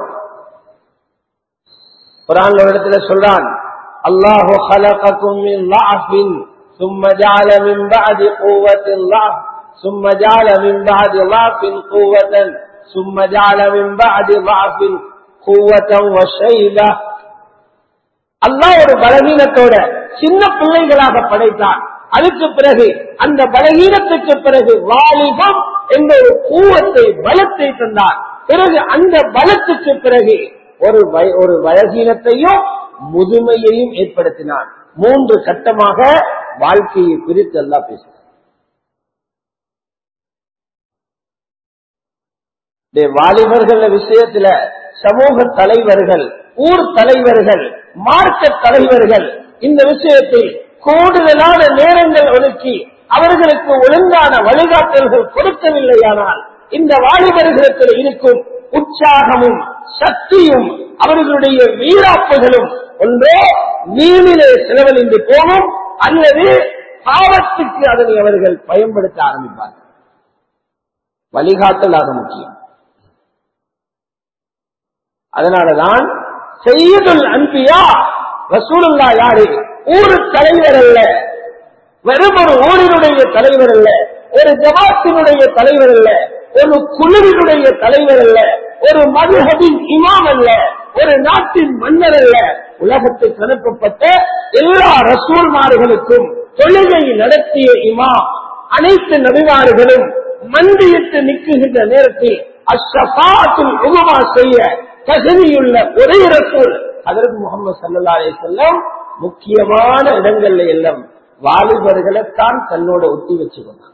குரான் ஒரு இடத்துல சொல்றான் அல்லாஹு خلقكم من ضعف ثم جعل من بعد قوة ضعف ثم جعل من بعد ضعف قوة ثم جعل من بعد ضعف قوة وشيبة அல்லாஹ் ஒரு பலகீனத்தோட சின்ன பிள்ளைகளாக படைத்தான் அதுக்கு பிறகு அந்த பலகீனத்துக்கு பிறகு வாலிபம் என்ற ஒரு கூவத்தை பலத்தை தந்தார் பிறகு அந்த பலத்துக்கு பிறகு ஒரு வய- ஒரு பலகீனத்தையும் முதுமையையும் ஏற்படுத்தினான் மூன்று கட்டமாக வாழ்க்கையை பிரித்து எல்லாம் பேசினார் இந்த வாலிபர்கள் விஷயத்துல சமூக தலைவர்கள் ஊர் தலைவர்கள் மார்க்க தலைவர்கள் இந்த விஷயத்தில் கூடுதலான நேரங்கள் ஒதுக்கி அவர்களுக்கு ஒழுங்கான வழிகாட்டல்கள் கொடுக்கவில்லையானால் இந்த வாலிபர்களுக்கு இருக்கும் உற்சாகமும் சக்தியும் அவர்களுடைய வீராப்புகளும் ஒன்றே நீரிலே செலவழிந்து போகும் அல்லது பாவத்துக்கு அதனை அவர்கள் பயன்படுத்த ஆரம்பிப்பார்கள் வழிகாட்டலாக முக்கியம் அதனாலதான் செய்யுதுல் அன்பியா ரசூலுல்லா யாரு ஊரு தலைவர் அல்ல வெறும் ஒரு ஊரினுடைய தலைவர் அல்ல ஒரு ஜமாத்தினுடைய தலைவர் அல்ல ஒரு குழுவினுடைய தலைவர் அல்ல ஒரு மதுஹபின் இமாம் அல்ல ஒரு நாட்டின் மன்னர் அல்ல உலகத்துக்கு அனுப்பப்பட்ட எல்லா ரசூல்மார்களுக்கும் தொழுகை நடத்திய இமாம் அனைத்து நபிமார்களும் மண்டியிட்டு நிற்குகின்ற நேரத்தில் அஷ்ஷபாத்தில் உருவா செய்ய தகுதியுள்ள ஒரே ரசூல் அதற்கு முகமது சல்லா அலி செல்லம் முக்கியமான இடங்கள்ல எல்லாம் வாலிபர்களைத்தான் தன்னோட ஒட்டி வச்சு கொண்டான்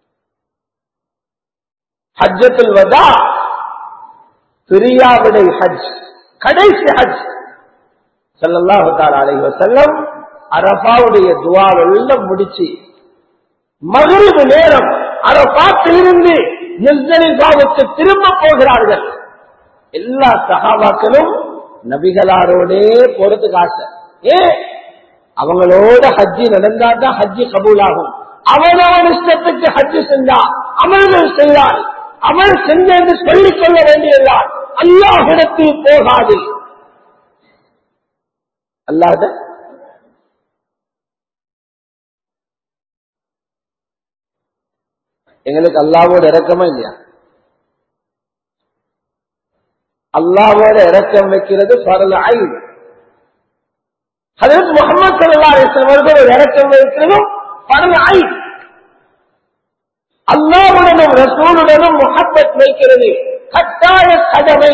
ஹஜ்ஜத்தில் வதா பிரியாவிடை ஹஜ் கடைசி ஹஜ் சல்லல்லாஹு தாலா அலைஹி வஸல்லம் அரபாவுடைய துவாவெல்லாம் முடிச்சு மகிழ்வு நேரம் அரபாத்திலிருந்து முஸ்தலிஃபாவுக்கு திரும்ப போகிறார்கள் எல்லா சகாபாக்களும் நபிகளாரோடே போறதுக்கு ஆசை ஏ அவங்களோட ஹஜ்ஜி நடந்தா தான் ஹஜ்ஜி கபூலாகும் அவனவன் இஷ்டத்துக்கு ஹஜ்ஜி செஞ்சா அமல்கள் செய்தால் அமல் செஞ்சென்று சொல்லிக் கொள்ள வேண்டியதுதான் அல்லாஹிடத்தில் போகாது அல்லாத எங்களுக்கு அல்லாவோட இறக்கமா இல்லையா அல்லாவோட இறக்கம் வைக்கிறது பரல ஐ அதற்கு முகமது சல்லா அவர்கள் ஒரு இறக்கம் வைக்கிறதும் பரல ஐ அல்லாவுடனும் ரசூலுடனும் முகப்பத் வைக்கிறது கட்டாய கடமை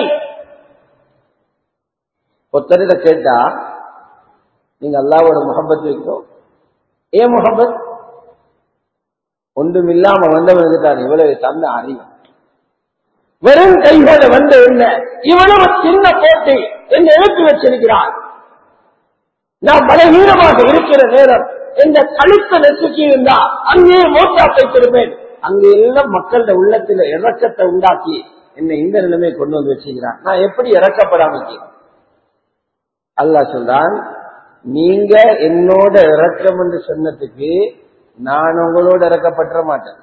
ஒருத்தர் இதை கேட்டா நீங்க அல்லாவோட முகப்பத் வைக்கும் ஏன் முகப்பத் ஒன்றும் இல்லாம வந்தவனுக்கு தான் இவ்வளவு தந்த அறிவு வெறும் கையோட வந்த என்ன இவ்வளவு சின்ன போட்டி என்ன எழுப்பி வச்சிருக்கிறார் நான் பலவீனமாக இருக்கிற நேரம் இந்த கழுத்தை நெசுக்கி இருந்தா அங்கே மோட்டா வைத்திருப்பேன் அங்கே எல்லாம் மக்களோட உள்ளத்துல இறக்கத்தை உண்டாக்கி என்னை இந்த நிலைமை கொண்டு வந்து வச்சுக்கிறான் நான் எப்படி இறக்கப்படாம அல்லா சொல்றான் நீங்க என்னோட இறக்கம் என்று சொன்னதுக்கு நான் உங்களோட இறக்கப்பட்ட மாட்டேன்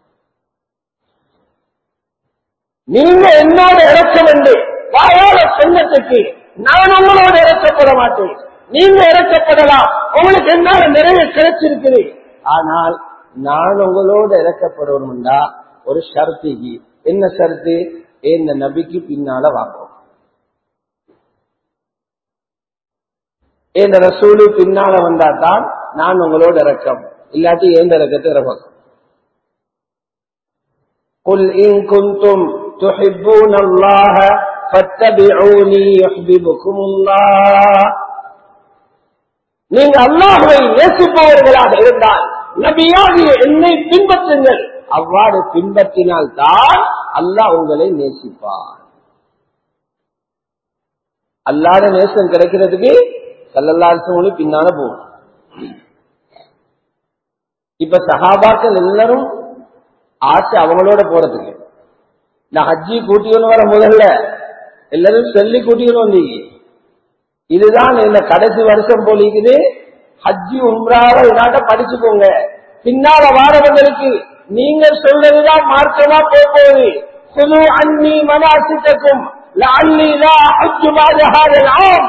நீங்க என்னோட இறக்கம் என்று வாயால சொன்னதுக்கு நான் உங்களோட இறக்கப்பட மாட்டேன் நீங்க இறக்கப்படலாம் உங்களுக்கு என்னால நிறைய கிடைச்சிருக்குது ஆனால் நான் உங்களோட இறக்கப்படணும்டா ஒரு ஷர்த்திக்கு என்ன ஷர்த்து இந்த நபிக்கு பின்னால வாங்கும் இந்த ரசூலு பின்னால வந்தா தான் நான் உங்களோட இறக்கம் இல்லாட்டி ஏந்த இறக்கத்தை இறக்கம் قل إن كنتم تحبون الله فاتبعوني يحببكم الله நீங்க அல்லாஹுவை நேசிப்பவர்களாக இருந்தால் நபியாகிய என்னை பின்பற்றுங்கள் அவ்வாறு பின்பற்றினால் தான் அல்லாஹ் உங்களை நேசிப்பார் அல்லாத நேசம் கிடைக்கிறதுக்கு சல்லல்லாசவங்களு பின்னால போகும் இப்ப சகாபாக்கள் எல்லாரும் ஆசை அவங்களோட போறதுக்கு நான் ஹஜ்ஜி கூட்டிக்கணும் வர முதல்ல எல்லாரும் சொல்லி கூட்டிக்கணும் வந்தீங்க இதுதான் இந்த கடைசி வருஷம் போலிக்குது ஹஜ்ஜி உம்ராவை இதாட்ட படிச்சுக்கோங்க பின்னால வாரவங்களுக்கு நீங்க சொல்றதுதான் மார்க்கமா போகுது குழு அன்னி மனாசித்தக்கும் லஅல்லி லா ஹஜ்ஜு பாத ஹாதல் ஆம்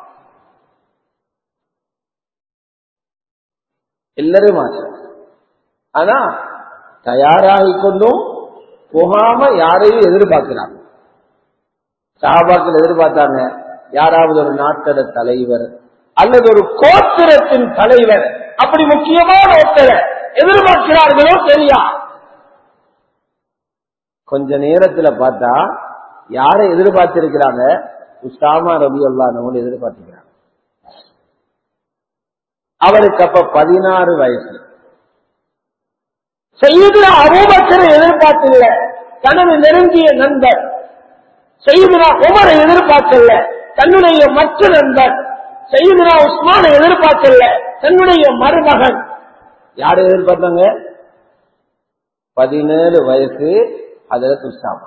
எல்லாரும் ஆசை ஆனா தயாராகி கொண்டும் போகாம யாரையும் எதிர்பார்க்கிறாங்க சாபாக்கள் எதிர்பார்த்தாங்க யாராவது ஒரு நாட்டோட தலைவர் அல்லது ஒரு கோத்திரத்தின் தலைவர் அப்படி முக்கியமான ஒருத்தரை எதிர்பார்க்கிறார்களோ தெரியா கொஞ்ச நேரத்துல பார்த்தா யாரை எதிர்பார்த்திருக்கிறாங்க உஸ்தாமா ரபி அல்லானவங்க எதிர்பார்த்திருக்கிறாங்க அவருக்கு அப்ப பதினாறு வயசு செய்யுதுனா அபூபக்கரை எதிர்பார்த்தில்ல தனது நெருங்கிய நண்பர் செய்யுதுனா உமரை எதிர்பார்க்கல தன்னுடைய மற்ற நண்பர் செய்யுதுனா உஸ்மானை எதிர்பார்க்கல தன்னுடைய மருமகன் யாரை எதிர்பார்த்தாங்க பதினேழு வயசு அதுல துஷ்டாமா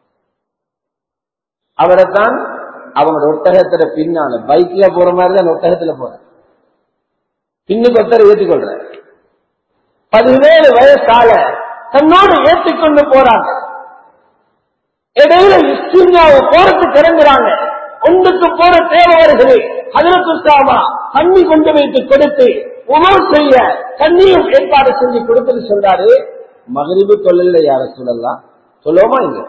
அவரைத்தான் அவங்க ஒட்டகத்துல பின்னால பைக்ல போற மாதிரி தான் ஒட்டகத்துல போற பின்னுக்கு ஒருத்தர் ஏற்றிக்கொள்ற பதினேழு வயசால தன்னோடு ஏற்றிக்கொண்டு போறாங்க இடையில இஸ்டின்யாவை போறதுக்கு இறங்குறாங்க ஒன்றுக்கு போற தேவை வருகிறது அதற்கு சாமா தண்ணி கொண்டு வைத்து கொடுத்து உணவு செய்ய தண்ணியும் ஏற்பாடு செஞ்சு கொடுத்துட்டு சொல்றாரு மகரிபு தொழில யார சொல்லலாம் சொல்லுவோமா இல்ல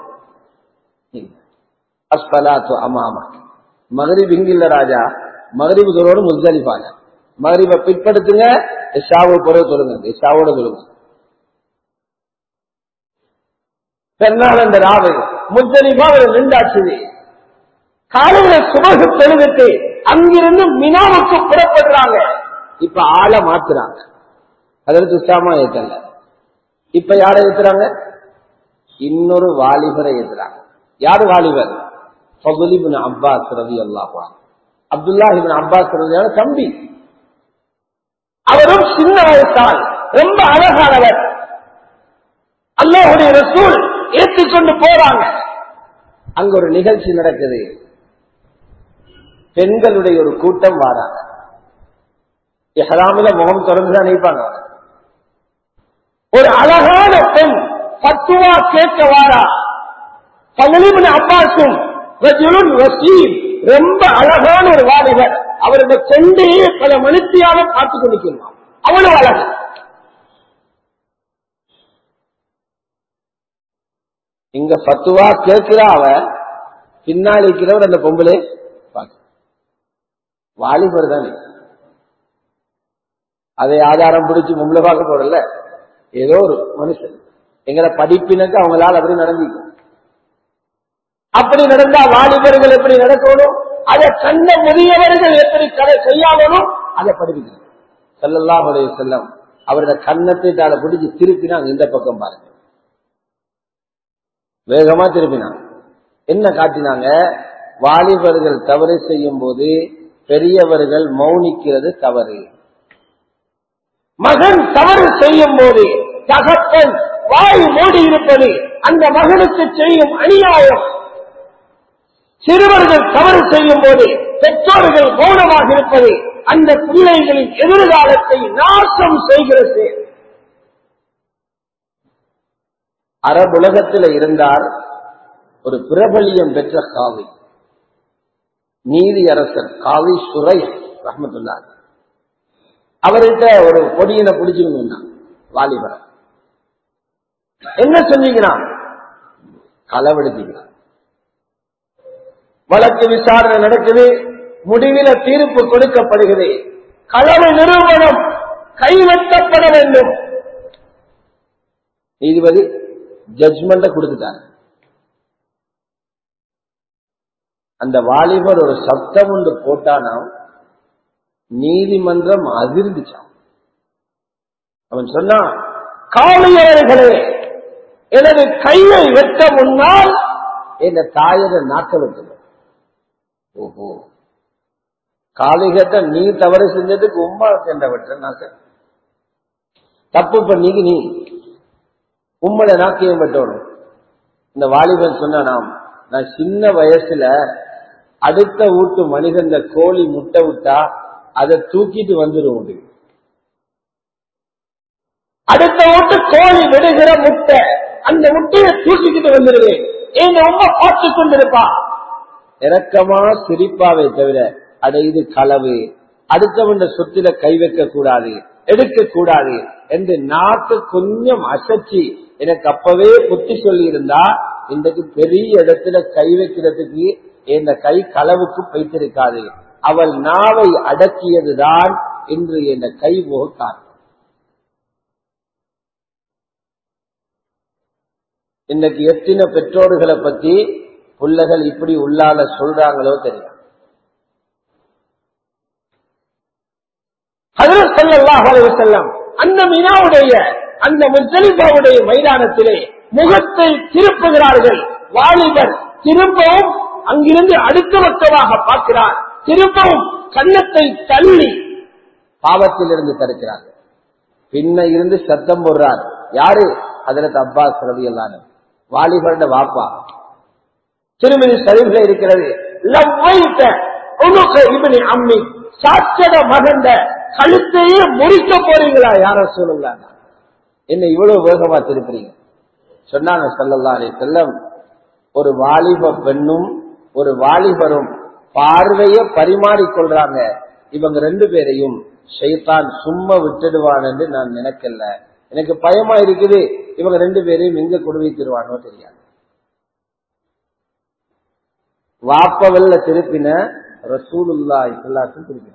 அஸ்பலாத்து அமாமா மகரிப் இங்க இல்ல ராஜா மகரிபு தொழோடு முஸ்தலிப்பாங்க மகரிபை பிற்படுத்துங்க இஷாவை பிறகு சொல்லுங்க இஷாவோட சொல்லுங்க பெருநாள் அந்த ராவு முஸ்தலிபா ஒரு ரெண்டாச்சு காலையில சுபகு தொழுதுட்டு அங்கிருந்து மினாவுக்கு புறப்படுறாங்க இப்ப ஆளை மாத்துறாங்க அதற்கு உற்சாகமா ஏத்தல இப்ப யாரை ஏத்துறாங்க இன்னொரு வாலிபரை ஏத்துறாங்க யாரு வாலிபர் ஃபதுலிபின் அப்பாஸ் ரவி அல்லாஹா அப்துல்லாஹிபின் அப்பாஸ் ரவியான தம்பி அவரும் சின்ன வயசால் ரொம்ப அழகானவர் அல்லாஹுடைய ரசூல் ஏற்றுக்கொண்டு போறாங்க அங்க ஒரு நிகழ்ச்சி நடக்குது பெண்களுடைய ஒரு கூட்டம் வாராங்க எஹராமில முகம் திறந்துதான் நினைப்பாங்க ஒரு அழகான பெண் பத்துவா கேட்க வாரா பகலிபின் அப்பாசும் ரஜுலுன் வசீம் ரொம்ப அழகான ஒரு வாலிபர் அவருடைய கொண்டையே பல மனுஷியாக பார்த்து கொண்டிருக்கிறான் அவ்வளவு அழகு இங்க பத்துவா கேட்கிறா அவ பின்னாடி இருக்கிறவர் அந்த பொம்பளை பார்க்க வாலிபர் தானே அதை ஆதாரம் பிடிச்சு பொம்பளை பார்க்க போறல ஏதோ ஒரு மனுஷன் எங்களை படிப்பினுக்கு அவங்களால அப்படி நடந்திருக்கும் அப்படி நடந்தா வாலிபர்கள் எப்படி நடக்கணும் அதை கண்ட முதியவர்கள் எப்படி கடை செய்யாமலும் அதை படிக்கணும் செல்லல்லாம் செல்லம் அவரோட கண்ணத்தை தாழ பிடிச்சு திருப்பினாங்க இந்த பக்கம் பாருங்க வேகமா திருப்பினாங்க என்ன காட்டினாங்க வாலிபர்கள் தவறு செய்யும் போது பெரியவர்கள் மௌனிக்கிறது தவறு மகன் தவறு செய்யும் போது தகப்பன் வாய் மூடி இருப்பது அந்த மகனுக்கு செய்யும் அநியாயம் சிறுவர்கள் தவறு செய்யும் போது பெற்றோர்கள் மௌனமாக இருப்பது அந்த பிள்ளைகளின் எதிர்காலத்தை நாசம் செய்கிறது அரபுலகத்தில் இருந்தார் ஒரு பிரபலியம் பெற்ற காவி நீதி அரசர் காவி சுரை ரஹமத்துல்லார் அவர்கிட்ட ஒரு பொடியினை பிடிச்சுக்கணும்னா வாலிபரை என்ன சொன்னீங்கன்னா களவெடுத்தீங்கன்னா வழக்கு விசாரணை நடக்குது முடிவில தீர்ப்பு கொடுக்கப்படுகிறது களவு நிறுவனம் கைவெட்டப்பட வேண்டும் நீதிபதி ஜட்ஜ்மெண்ட கொடுத்துட்டாங்க அந்த வாலிபர் ஒரு சப்தம் ஒன்று போட்டானா நீதிமன்றம் அதிர்ந்துச்சான் அவன் சொன்னான் காவலர்களே எனது கையை வெட்ட முன்னால் என் தாயத நாக்க வெட்டணும் ஓஹோ காலிகத்தை நீ தவறு செஞ்சதுக்கு உமா சென்ற வெட்ட நாக்க தப்பு பண்ணிக்கு நீ உம்மளை நாக்கியம் வெட்டணும் இந்த வாலிபன் சொன்ன நாம் நான் சின்ன வயசுல அடுத்த வீட்டு மனிதன் கோழி முட்டை விட்டா அதை தூக்கிட்டு வந்துடும் அடுத்த வீட்டு கோழி விடுகிற முட்டை அந்த முட்டையை தூக்கிக்கிட்டு வந்துடுவேன் எங்க உமா பார்த்து கொண்டிருப்பா இறக்கமா சிரிப்பாவே தவிர அட இது களவு அடுத்தவன் சொத்துல கை வைக்க கூடாது எடுக்க கூடாது என்று நாக்கு கொஞ்சம் அசைச்சு எனக்கு அப்பவே புத்தி சொல்லி இருந்தா இன்றைக்கு பெரிய இடத்துல கை வைக்கிறதுக்கு இந்த கை களவுக்கு பைத்திருக்காது அவள் நாவை அடக்கியதுதான் இன்று என் கை போக காரணம் இன்னைக்கு எத்தனை பெற்றோர்களை பத்தி பிள்ளைகள் இப்படி உள்ளால சொல்றாங்களோ தெரியும் செல்லம் அந்த மினாவுடைய அந்த முத்தலிபாவுடைய மைதானத்திலே முகத்தை திருப்புகிறார்கள் வாலிபர் திரும்பவும் அங்கிருந்து அடுத்த பக்கமாக பார்க்கிறார் திரும்பவும் கன்னத்தை தள்ளி பாவத்திலிருந்து தடுக்கிறார் பின்ன இருந்து சத்தம் போடுறார் யாரு அதற்கு அப்பாஸ் ரவி எல்லாரு வாலிபருட வாப்பா திருமதி சரிவுல இருக்கிறது அம்மி சாட்சட மகந்த கழுத்தையே முறிக்க போறீங்களா யார சொல்லுங்க என்ன இவ்வளவு வேகமா திருப்புறீங்க சொன்னாங்க சொல்லல்லா அலி செல்லம் ஒரு வாலிப பெண்ணும் ஒரு வாலிபரும் பார்வைய பரிமாறிக்கொள்றாங்க இவங்க ரெண்டு பேரையும் ஷைத்தான் சும்மா விட்டுடுவான் என்று நான் நினைக்கல எனக்கு பயமா இருக்குது இவங்க ரெண்டு பேரையும் எங்க கொடு வைத்திருவானோ தெரியாது வாப்பவல்ல திருப்பின ரசூலுல்லா இஸ்லாத்தும் திருப்பின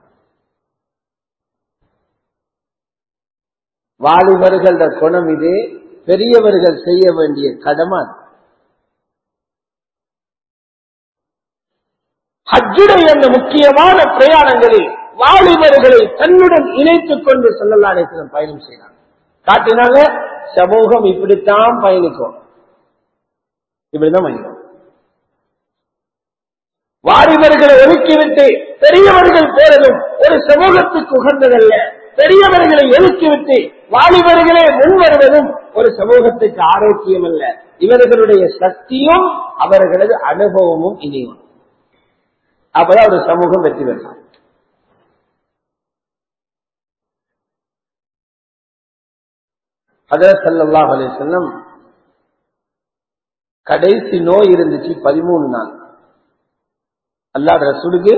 வாலிபர்கள குணம் இது பெரியவர்கள் செய்ய வேண்டிய கடமை ஹஜ்ஜுடைய அந்த முக்கியமான பிரயாணங்களில் வாலிபர்களை தன்னுடன் இணைத்துக் கொண்டு செல்லலாடேசனம் பயணம் செய்தாங்க காட்டினாங்க சமூகம் இப்படித்தான் பயணிக்கும் இப்படிதான் பயணிக்கும் வாலிபர்களை ஒதுக்கிவிட்டு பெரியவர்கள் போறதும் ஒரு சமூகத்துக்கு உகந்ததல்ல பெரியவர்களை ஒதுக்கிவிட்டு வாலிபர்களே முன் வருவதும் ஒரு சமூகத்துக்கு ஆரோக்கியம் அல்ல இவர்களுடைய சக்தியும் அவர்களது அனுபவமும் இனியும் அப்பதான் ஒரு சமூகம் வெற்றி பெறலாம் ஹதரத் சல்லாஹ் அலிசல்லம் கடைசி நோய் இருந்துச்சு பதிமூணு நாள் அல்லாத ரசூலுக்கு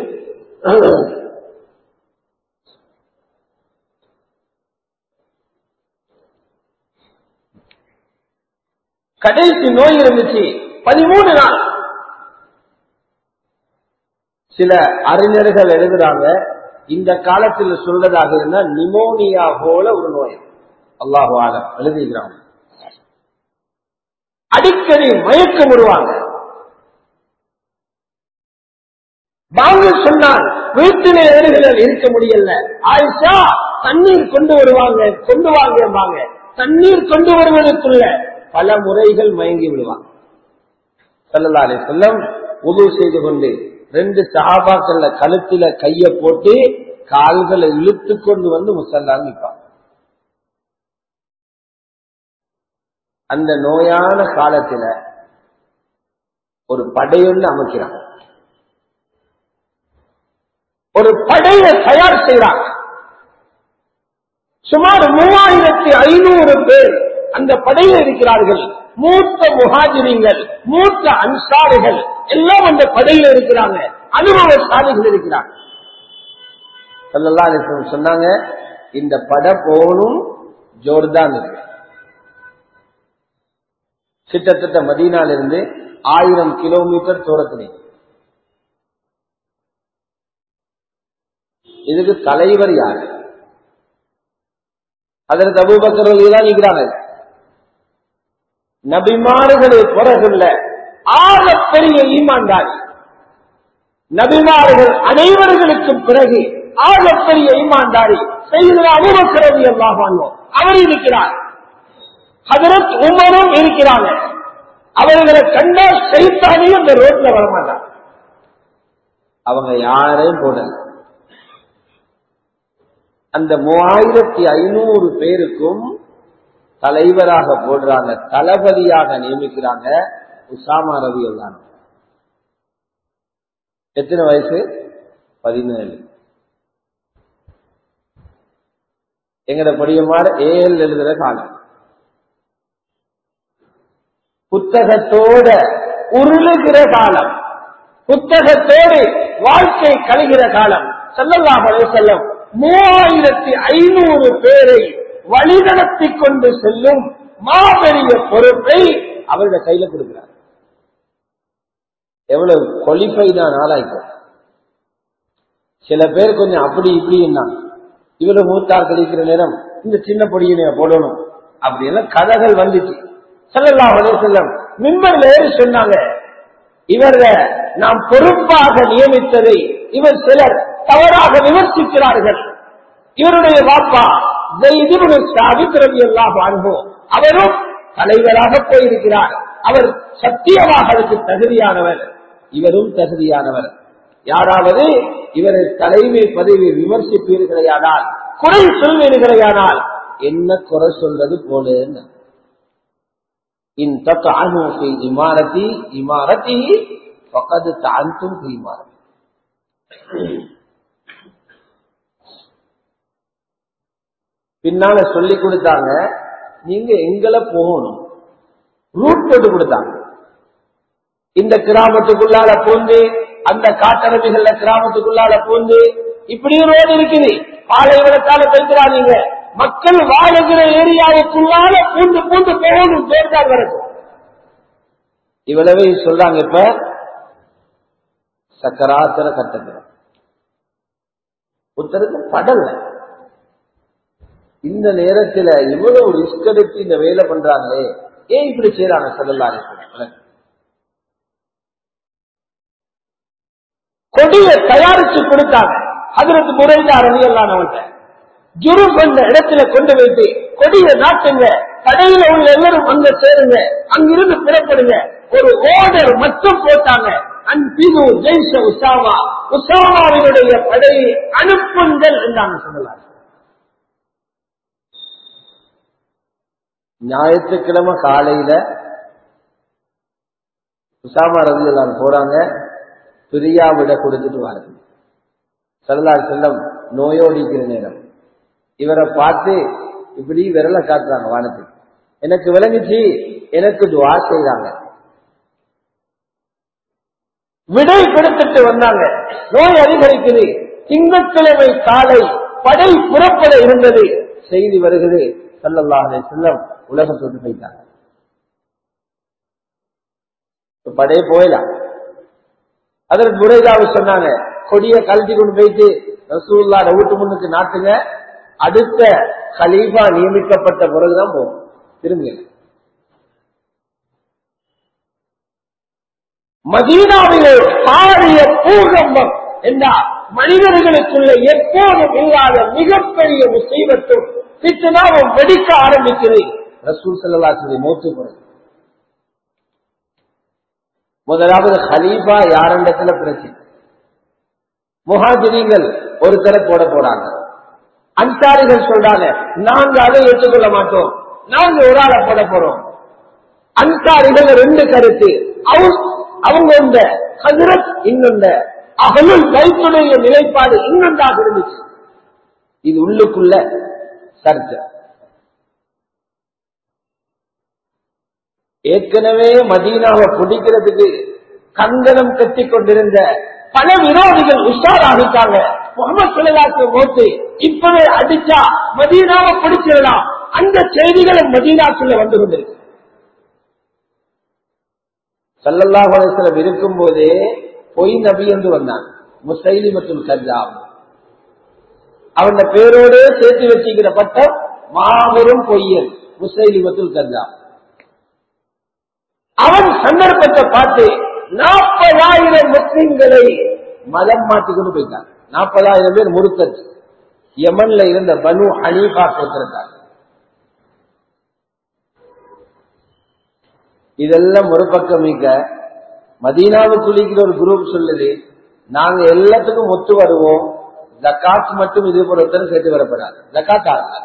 கடைசி நோய் இருந்துச்சு பதிமூணு நாள் சில அறிஞர்கள் எழுதுறாங்க இந்த காலத்தில் சொல்றதாக இருந்தா நிமோனியா போல ஒரு நோய் அல்லாஹு ஆலம் எழுதுகிறாங்க அடிக்கடி மயக்கம் விடுவாங்க வாங்க சொன்னால் வீட்டிலே ஏறுகள் இருக்க முடியல ஆயிஷா தண்ணீர் கொண்டு வருவாங்க கொண்டு வாங்க தண்ணீர் கொண்டு வருவதற்குள்ள பல முறைகள் மயங்கி விடுவாங்க சல்லல்லா அலி செல்லம் உதவு செய்து கொண்டு ரெண்டு சஹாபாக்கள்ல கழுத்தில கைய போட்டு கால்களை இழுத்து கொண்டு வந்து முசல்லா நிற்பாங்க அந்த நோயான காலத்துல ஒரு படையொன்று அமைக்கிறாங்க ஒரு படையை தயார் செய்றாங்க சுமார் மூவாயிரத்தி ஐநூறு பேர் அந்த படையில் இருக்கிறார்கள் மூத்த முகாஜிரிங்கள் மூத்த அன்சாரிகள் எல்லாம் அந்த படையில் இருக்கிறாங்க அனுபவசாலிகள் இருக்கிறாங்க சொல்லலாம் சொன்னாங்க இந்த படை போகணும் ஜோர்தான் இருக்கு கிட்டத்தட்ட மதீனால இருந்து ஆயிரம் கிலோமீட்டர் தூரத்திலே இதுக்கு தலைவர் யாரு அதற்கு அபூபக்கர்கள் தான் நிற்கிறாங்க நபிமாறுகளை பிறகுள்ள ஆக பெரிய ஈமான்தாரி நபிமார்கள் அனைவர்களுக்கும் பிறகு ஆக பெரிய ஈமான்தாரி செய்த அபூபக்கரவி எல்லாம் அவர் இருக்கிறார் ஹதரத் உமரும் இருக்கிறாங்க அவர்களை கண்டா செய்தானே அந்த ரோட்ல வரமாட்டாங்க அவங்க யாரையும் போடல அந்த மூவாயிரத்தி ஐநூறு பேருக்கும் தலைவராக போடுறாங்க தளபதியாக நியமிக்கிறாங்க உசாமா ரவி எல்லாம் எத்தனை வயசு பதினேழு எங்கட படியமாறு ஏஎல் எழுதுற காலம் புத்தகத்தோட உருளுகிற காலம் புத்தகத்தோடு வாழ்க்கை கழிகிற காலம் செல்லல்லாஹ் செல்லும் மூவாயிரத்தி ஐநூறு பேரை வழிநடத்தி கொண்டு செல்லும் மாபெரிய பொறுப்பை அவருடைய கையில கொடுக்கிறார் எவ்வளவு கொலிஃபைடான ஆளாய்க்கும் சில பேர் கொஞ்சம் அப்படி இப்படின்னா இவரு மூத்தார் கழிக்கிற நேரம் இந்த சின்ன பொடியினை போடணும் அப்படி எல்லாம் கதைகள் வந்துச்சு செல்லலாம் செல்லம் மின்பர்ல ஏறி சொன்னாங்க இவர நாம் பொறுப்பாக நியமித்ததை இவர் சிலர் தவறாக விமர்சிக்கிறார்கள் இவருடைய வாப்பா எல்லாம் அனுபவம் அவரும் தலைவராக போயிருக்கிறார் அவர் சத்தியமாக அதுக்கு தகுதியானவர் இவரும் தகுதியானவர் யாராவது இவரை தலைமை பதவி விமர்சிப்பீர்களையானால் குறை சொல்வீர்களையானால் என்ன குறை சொல்றது போல இன் தத்து இமாரத்தி இமாரத்தி பக்கத்து தாழ்த்தும் இமாரத்தி பின்னால சொல்லி கொடுத்தாங்க நீங்க எங்களை போகணும் ரூட் போட்டு கொடுத்தாங்க இந்த கிராமத்துக்குள்ளால போந்து அந்த காட்டரபிகள்ல கிராமத்துக்குள்ளால பூந்து இப்படி ரோடு இருக்குது பாலைவனத்தால பேசுறாதீங்க மக்கள் வாழுகிற ஏரியாவுக்குள்ளால பூந்து பூந்து போகணும் பேர்தான் வரது இவ்வளவு சொல்றாங்க இப்ப சக்கராத்திர கட்டத்தில் ஒருத்தருக்கு படல இந்த நேரத்துல இவ்வளவு ரிஸ்க் எடுத்து இந்த வேலை பண்றாங்களே ஏன் இப்படி செய்யறாங்க சொல்லலாரு கொடியை தயாரிச்சு கொடுத்தாங்க அதற்கு முறைந்த அரணியெல்லாம் அவன்கிட்ட ஜுரு பண்ண இடத்துல கொண்டு வைத்து கொடியை நாட்டுங்க கடையில உள்ள எல்லாரும் அங்க சேருங்க அங்கிருந்து புறப்படுங்க ஒரு ஓர்டர் மட்டும் போட்டாங்க அன்பிது ஜெய்ச உசாமா உசாமாவினுடைய படையை அனுப்புங்கள் என்றாங்க சொல்லலாம் ஞாயிற்றுக்கிழமை காலையில உசாமா ரவி எல்லாம் போறாங்க பிரியாவிட கொடுத்துட்டு வாருங்க சல்லார் செல்லம் நோயோடிக்கிற நேரம் இவரை பார்த்து இப்படி விரல காட்டுறாங்க வானத்துக்கு எனக்கு விளங்குச்சு எனக்கு துவா செய்றாங்க விடை கொடுத்துட்டு வந்தாங்க நோய் அதிகரிக்குது திங்கட்கிழமை காலை படை புறப்பட இருந்தது செய்தி வருகிறது சல்லல்லாஹே செல்லம் உலகம் தொட்டு போயிட்டாங்க படையே போயிடலாம் அதற்கு முறைதாவு சொன்னாங்க கொடிய கழட்டி கொண்டு போயிட்டு ரசூல்லா வீட்டு முன்னுக்கு நாட்டுங்க அடுத்த கலீஃபா நியமிக்கப்பட்ட பிறகுதான் போகும் திரும்பி மதீனாவிலே பாரிய பூகம்பம் என்றால் மனிதர்களுக்குள்ள எப்போதும் இல்லாத மிகப்பெரிய முசீபத்தும் பித்தனாவும் வெடிக்க ஆரம்பிக்கிறது ரசூல் செல்லலாசிரி மூத்து பிறகு முதலாவது ஹலீஃபா யாரிடத்துல பிரச்சனை முகாஜிரிகள் ஒரு தலை போட போறாங்க அன்சாரிகள் சொல்றாங்க நாங்க அதை ஏற்றுக்கொள்ள மாட்டோம் நாங்க ஒரு ஆளை போட போறோம் அன்சாரிகள் ரெண்டு கருத்து அவங்க இந்த ஹசரத் இன்னொந்த அகலுள் கைத்துடைய நிலைப்பாடு இன்னொன்றாக இருந்துச்சு இது உள்ளுக்குள்ள சர்ச்சை ஏற்கனவே மதீனாவை பிடிக்கிறதுக்கு கங்கணம் கட்டி கொண்டிருந்த பல விரோதிகள் உஷாராகிட்டாங்க முகமது சுல்லாத்து போட்டு இப்பவே அடிச்சா மதீனாவை பிடிச்சிடலாம் அந்த செய்திகளும் மதீனாக்குள்ள வந்து கொண்டிருக்கு சல்லல்லாஹ் அலிஸ்லம் இருக்கும் போதே பொய் நபி என்று வந்தான் முசைலி மற்றும் கஜாம் அவன் பேரோடு சேர்த்து வச்சுக்கிற பட்டம் மாபெரும் பொய்யன் முசைலி மற்றும் கஜாம் அவன் சந்தர்ப்பத்தை பார்த்து நாற்பதாயிரம் முஸ்லிம்களை மதம் மாற்றி கொண்டு போயிட்டான் நாற்பதாயிரம் பேர் முறுக்கச்சு யமன்ல இருந்த பனு ஹனீஃபா போட்டிருக்காங்க இதெல்லாம் ஒரு பக்கம் மிக்க மதீனாவுக்குள்ளிக்கிற ஒரு குரூப் சொல்லுது நாங்க எல்லாத்துக்கும் ஒத்து வருவோம் ஜக்காத் மட்டும் இது போல ஒருத்தர் சேர்த்து வரப்படாது ஜக்காத் ஆகாது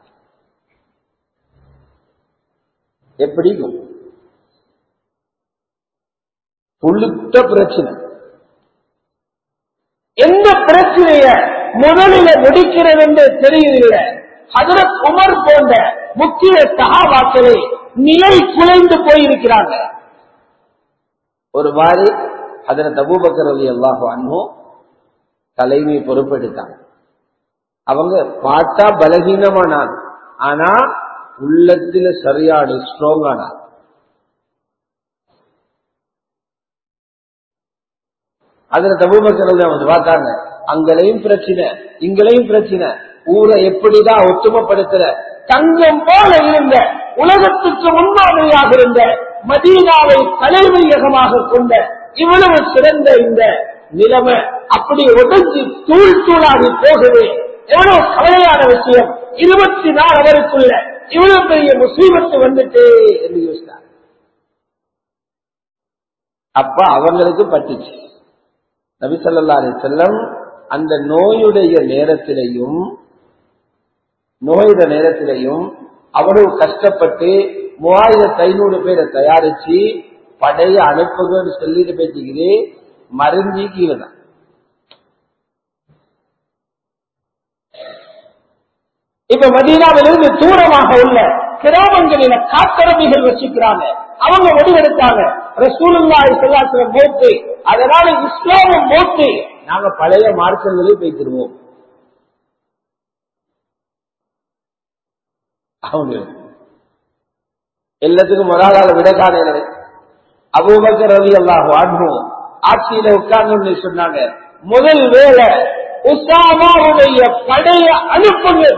எப்படி புள்ளிட்ட பிரச்சனை எந்த பிரச்சனைய முதலில முடிக்கிறது என்று தெரியவில்லை ஹதரத் உமர் போன்ற முக்கிய சகாபாக்களை நிலை குலைந்து போயிருக்கிறாங்க ஒரு மாதிரி ஹதரத் அபூபக்கர் அலி அல்லாஹ் அண்ணோ தலைமை பொறுப்பெடுத்தாங்க அவங்க பார்த்தா பலகீனமானான் ஆனா உள்ளத்துல சரியான ஸ்ட்ராங் ஆனான் அதுல தபூபக்கர்கள் வந்து பார்த்தாங்க அங்களையும் பிரச்சனை இங்களையும் பிரச்சனை ஊரை எப்படிதான் ஒத்துமைப்படுத்துற தங்கம் போல இருந்த உலகத்துக்கு முன்மாதிரியாக இருந்த மதீனாவை தலைமையகமாக கொண்ட இவ்வளவு சிறந்த இந்த நிலைமை அப்படி உடஞ்சி தூள் தூளாகி போகுது எவ்வளவு கவலையான விஷயம் இருபத்தி நாலு அவருக்குள்ள இவ்வளவு பெரிய முசீபத்து வந்துட்டு என்று யோசித்தார் அப்ப அவங்களுக்கு பட்டுச்சு நபிசல்லா செல்லம் அந்த நோயுடைய நேரத்திலையும் நோயுட நேரத்திலையும் அவ்வளவு கஷ்டப்பட்டு மூவாயிரத்தி ஐநூறு பேரை தயாரிச்சு படைய அனுப்புகன்னு சொல்லிட்டு பேசிக்கிறே மருந்தி கீழே தான் இப்ப மதீனாவிலிருந்து தூரமாக உள்ள கிராமங்களில காத்தரவிகள் வச்சுக்கிறாங்க அவங்க முடிவெடுத்தாங்க ரசூலுல்லாஹி ஸல்லல்லாஹு மோத்து அதனால இஸ்லாமும் மோத்து நாங்க பழைய மார்க்கங்களே போய்த்திருவோம் அவங்க எல்லாத்துக்கும் ஒரு ஆளால விட காணல அபூபக்கர் ரவி அல்லாஹ் வாழ்வோம் ஆட்சியில உட்கார்ந்து சொன்னாங்க முதல் வேலை உசாமாவுடைய படைய அனுப்புங்க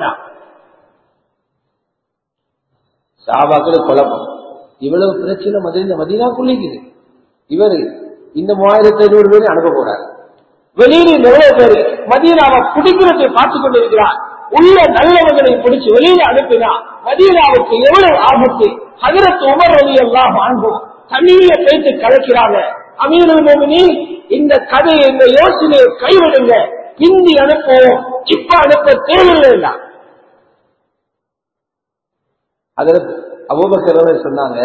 சாபாக்கள் குழப்பம் இவ்வளவு பிரச்சனை மதின மதினா குளிக்குது இவரு இந்த மூவாயிரத்தி ஐநூறு பேர் அனுப்ப போறாரு வெளியில எவ்வளவு பேரு மதீனாவை குடிக்கிறதை பார்த்துக் கொண்டிருக்கிறார் உள்ள நல்லவர்களை பிடிச்சு வெளியில அனுப்பினா மதீனாவுக்கு எவ்வளவு ஆபத்து ஹதரத் உமர் அலி எல்லாம் வாழ்வோம் தண்ணியில பேச்சு கலக்கிறாங்க அமீரமோமினி இந்த கதையை இந்த யோசனையை கைவிடுங்க ஹிந்தி அனுப்புவோம் இப்ப அனுப்ப தேவையில்லை அதற்கு அபூபக்கர் சொன்னாங்க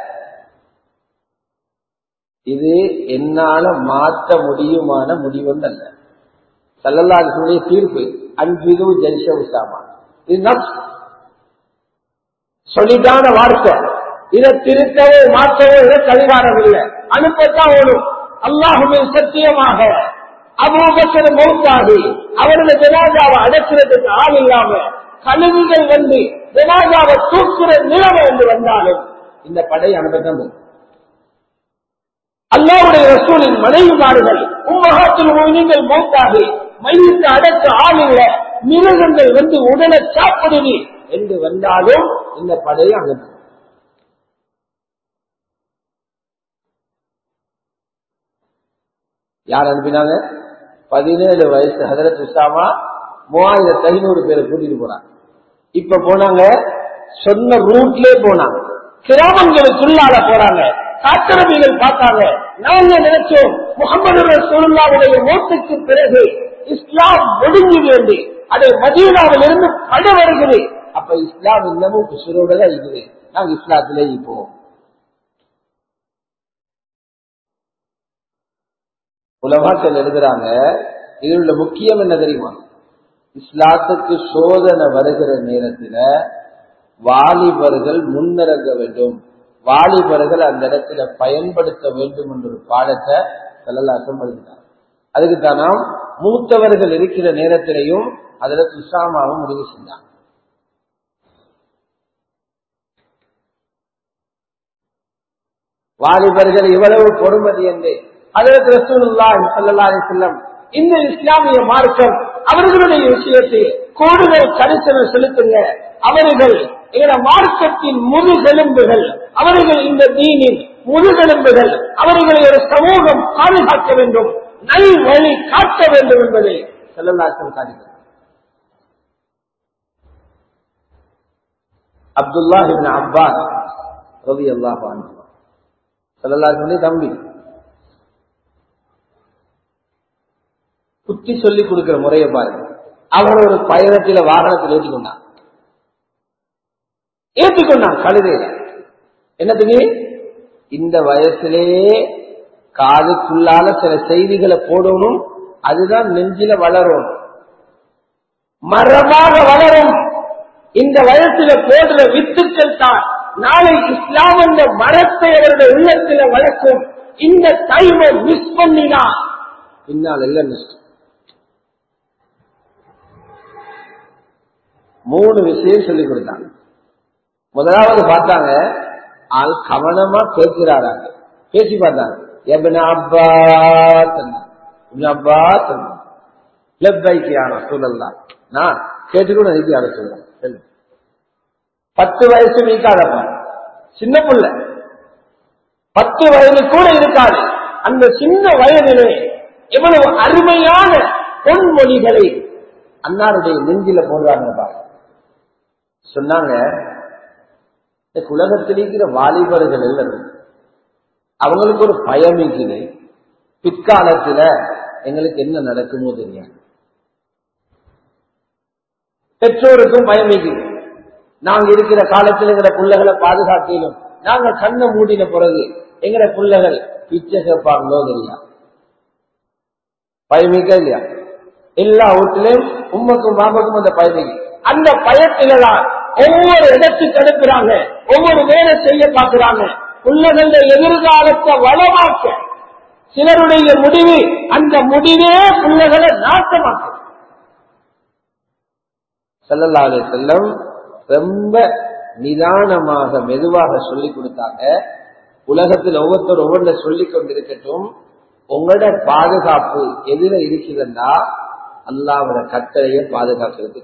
இது என்னால மாற்ற முடியுமான முடிவுன்னு அல்ல சல்லல்லாஹுடைய தீர்ப்பு அன்பிது ஜெய்ஷ உசாமா இது நப்ஸ் சொல்லிட்டான வார்த்தை இதை திருத்தவோ மாற்றவோ இதை அதிகாரம் இல்லை அனுப்பத்தான் ஓடும் அல்லாஹுமே சத்தியமாக அபூபக்கர் மௌத்தாகி அவரது ஜனாஜாவை அடக்கிறதுக்கு ஆள் இல்லாம கழுகுகள் வந்து ஜனாஜாவை தூக்குற நிலைமை என்று வந்தாலும் இந்த படை அனுப்பத்தான் போகும் அல்லாவுடைய ரசூலின் மனைவிமார்கள் உம்மகாத்தில் நீங்கள் மௌத்தாகி மையத்தை அடக்க ஆள் இல்லை மிருகங்கள் வந்து உடலை சாப்பிடுது என்று வந்தாலும் இந்த படையை அனுப்பும் யார் அனுப்பினாங்க பதினேழு வயசு ஹதரத் உசாமா மூவாயிரத்தி ஐநூறு பேரை கூட்டிட்டு போறாங்க இப்ப போனாங்க சொன்ன ரூட்லயே போனாங்க கிராமங்களுக்குள்ளால போறாங்க காத்திரவிகள் பார்த்தாங்க நாங்க நினைச்சோம் முகமது ரசூலுல்லாவுடைய மூத்துக்கு பிறகு இஸ்லாம் ஒடுங்கி வேண்டி அதை மதீனாவில் இருந்து பட வருகிறது அப்ப இஸ்லாம் இன்னமும் உசுரோட தான் இருக்குது நாங்க இஸ்லாத்திலே இப்போ உலமாக்கள் எழுதுறாங்க இதில் உள்ள முக்கியம் என்ன தெரியுமா இஸ்லாத்துக்கு சோதனை வருகிற நேரத்துல வாலிபர்கள் முன்னிறங்க வேண்டும் வாலிபர்கள் அந்த இடத்துல பயன்படுத்த வேண்டும் என்ற ஒரு பாடத்தை செல்லலாசம் படுத்தினார் அதுக்கு தானாம் மூத்தவர்கள் இருக்கிற நேரத்திலையும் அதுல துஷாமாவும் முடிவு செஞ்சாங்க வாலிபர்கள் இவ்வளவு பொறுமதி என்று அதற்கு ரசூலுல்லாஹி ஸல்லல்லாஹு அலைஹி வஸல்லம் இந்த இஸ்லாமிய மார்க்கம் அவர்களுடைய விஷயத்தை கூடுதல் கரிசனை செலுத்துங்க அவர்கள் எங்கள மார்க்கத்தின் முதுகெலும்புகள் அவர்கள் இந்த தீனின் முதுகெலும்புகள் அவர்களை ஒரு சமூகம் பாதுகாக்க வேண்டும் நல் வழி காட்ட வேண்டும் என்பதை செல்லல்லாசம் காட்டுகிறார் அப்துல்லா இப்னு அப்பாஸ் ரலியல்லாஹு அன்ஹு செல்லல்லாசனுடைய தம்பி புத்தி சொல்லி கொடுக்கிற முறையை பாருங்க அவன் ஒரு பயணத்தில வாகனத்தில் ஏற்றிக்கொண்டான் ஏற்றுக்கொண்டான் கழுதையில என்னத்துக்கு இந்த வயசுலேயே காதுக்குள்ளால சில செய்திகளை போடணும் அதுதான் நெஞ்சில வளரும் மரமாக வளரும் இந்த வயசுல போடுற வித்துக்கள் தான் நாளை இஸ்லாம் என்ற மரத்தை அவருடைய உள்ளத்துல வளர்க்கும் இந்த டைமை மிஸ் பண்ணினா பின்னால் எல்லாம் நஷ்டம் மூணு விஷயம் சொல்லி கொடுத்தாங்க முதலாவது பார்த்தாங்க ஆள் கவனமா கேட்கிறாராங்க பேசி பார்த்தாங்க எபன அப்பா அப்பா லெப்பைக்கு யாரோ சொல்லலாம் நான் கேட்டுக்கூட நிறுத்தி யார சொல்லலாம் சொல்லு பத்து வயசு நீக்காதப்பா சின்ன புள்ள பத்து வயது கூட இருக்காது அந்த சின்ன வயதிலே எவ்வளவு அருமையான பொன்மொழிகளை அன்னாருடைய நெஞ்சில போடுறாங்க பாருங்க சொன்னாங்க இந்த உலகத்தில் இருக்கிற வாலிபர்கள் எல்லாரும் அவங்களுக்கு ஒரு பயம் இருக்குது பிற்காலத்துல எங்களுக்கு என்ன நடக்குமோ தெரியாது பெற்றோருக்கும் பயம் இருக்குது நாங்க இருக்கிற காலத்தில் எங்கட பிள்ளைகளை பாதுகாக்கலும் நாங்க கண்ணை மூடின பிறகு எங்கட பிள்ளைகள் பிச்சை கேட்பாங்களோ தெரியா பயமிக்க இல்லையா எல்லா வீட்டிலையும் உண்மைக்கும் மாமக்கும் அந்த பயமிக்கு அந்த பயத்தில்தான் ஒவ்வொரு இடத்துக்கு அனுப்புறாங்க ஒவ்வொரு வேலை செய்ய பார்க்கிறாங்க பிள்ளைகள எதிர்காலத்தை வளமாக்க சிலருடைய முடிவு அந்த முடிவே பிள்ளைகளை நாட்டமாக்க செல்லல்லாத செல்லம் ரொம்ப நிதானமாக மெதுவாக சொல்லிக் கொடுத்தாங்க உலகத்தில் ஒவ்வொருத்தர் ஒவ்வொன்றை சொல்லிக் கொண்டிருக்கட்டும் உங்களோட பாதுகாப்பு எதுல இருக்குதுன்னா அல்லாவோட கட்டளையை பாதுகாக்கிறது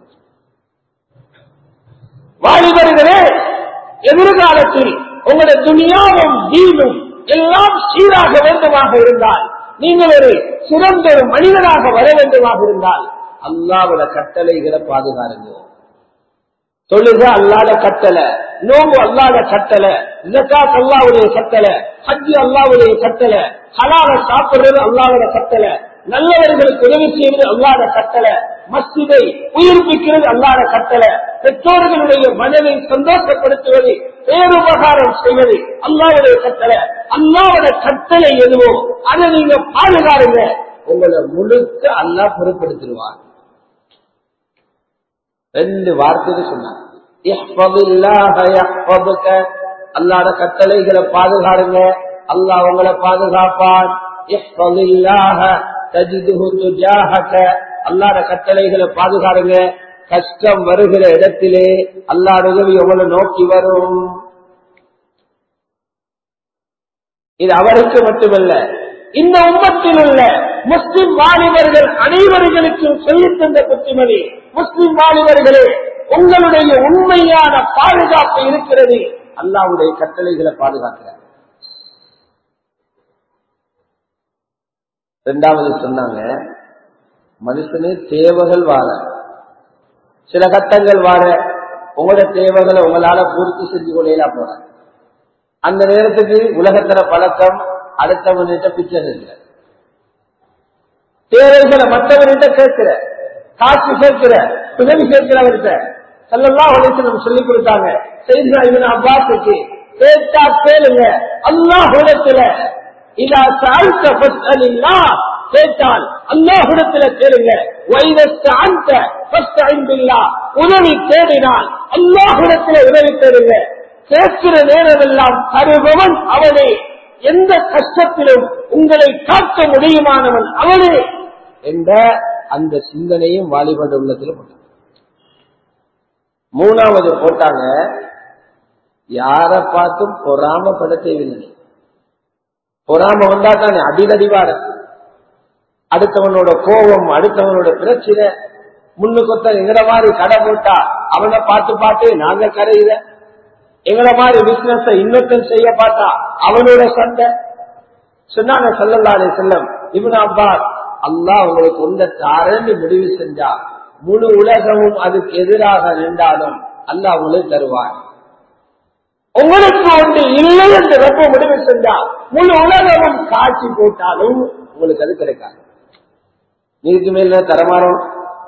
வாலிபர்களே எதிர்காலத்தில் உங்களோட துணியாவும் தீனும் எல்லாம் சீராக வேண்டுமாக இருந்தால் நீங்கள் ஒரு சிறந்த ஒரு மனிதனாக வர வேண்டுமாக இருந்தால் அல்லாவோட கட்டளைகளை பாதுகாருங்க தொழுக அல்லாத கட்டளை நோம்பு அல்லாத கட்டளை ஜக்காத் அல்லாவுடைய கட்டளை ஹஜ்ஜி அல்லாவுடைய கட்டளை ஹலால சாப்பிடுறது அல்லாவோட கட்டளை நல்லவர்களுக்கு உதவி செய்வது அல்லாத கட்டளை மஸ்ஜிதை உயிர்ப்பிக்கிறது அல்லாத கட்டளை பெற்றோர்களுடைய மனதை சந்தோஷப்படுத்துவது பேருபகாரம் செய்வது அல்லாவுடைய கட்டளை அல்லாவோட கட்டளை எதுவோ அதை நீங்க பாதுகாருங்க உங்களை முழுக்க அல்லா பொருட்படுத்திடுவார் ரெண்டு வார்த்தைகள் சொன்னாங்க அல்லாத கட்டளைகளை பாதுகாருங்க அல்லாஹ் உங்களை பாதுகாப்பான் அல்லாத கட்டளைகளை பாதுகாருங்க கஷ்டம் வருகிற இடத்திலே அல்லாத உதவி உங்களை நோக்கி வரும் இது அவருக்கு மட்டுமல்ல இந்த உம்மத்தில் உள்ள முஸ்லிம் வாலிபர்கள் அனைவர்களுக்கும் சொல்லித் தந்த புத்திமதி முஸ்லிம் வாலிபர்களே உங்களுடைய உண்மையான பாதுகாப்பு இருக்கிறது அல்லாவுடைய கட்டளைகளை பாதுகாக்கிறார் இரண்டாவது சொன்னாங்க மனுஷனே தேவைகள் வார சில கட்டங்கள் வார உங்களோட தேவைகளை உங்களால பூர்த்தி செஞ்சு கொள்ளலாம் போற அந்த நேரத்துக்கு உலகத்துல பழக்கம் அடுத்தவன்கிட்ட பிச்சை இருக்கிற தேவைகளை மற்றவர்கிட்ட கேட்கிற காசு கேட்கிற உதவி கேட்கிறவர்கிட்ட செல்லலாம் உழைச்சு சொல்லிக் கொடுத்தாங்க செய்தினா இவன் அப்பாத்துக்கு கேட்டா கேளுங்க அல்லாஹுடத்துல இதா சாழ்த்த கேட்டால் அல்லாஹுடத்துல கேளுங்க உதவி தேடினால் அல்லாஹுடத்துல உதவி தேடுங்க கேட்கிற நேரமெல்லாம் தருபவன் அவனே எந்த கஷ்டத்திலும் உங்களை காக்க முடியுமானவன் அவனே என்ற அந்த சிந்தனையும் வாலிபட உள்ளத்தில் போட்டாங்க மூணாவது போட்டாங்க யார பார்த்தும் பொறாமப்பட தேவையில்லை பொறாம வந்தா தானே அடிதடிவார அடுத்தவனோட கோபம் அடுத்தவனோட பிரச்சனை முன்னுக்கு எங்கட மாதிரி கடை போட்டா அவனை பார்த்து பார்த்து நாங்க கரையிற எங்களை மாதிரி பிசினஸ் இன்னொருத்தன் செய்ய பார்த்தா அவனோட சண்டை சொன்னாங்க செல்லல்லாதே செல்லம் இவன் அப்பாஸ் அல்லா உங்களுக்கு உண்ட தாரன்னு முடிவு செஞ்சா முழு உலகமும் அதுக்கு எதிராக நின்றாலும் அல்லா உங்களுக்கு தருவார் உங்களுக்கு ஒன்று இல்லை என்று ரொம்ப முடிவு செஞ்சா முழு உலகமும் காட்சி போட்டாலும் உங்களுக்கு அது கிடைக்காது இதுக்கு மேல தரமாறோம்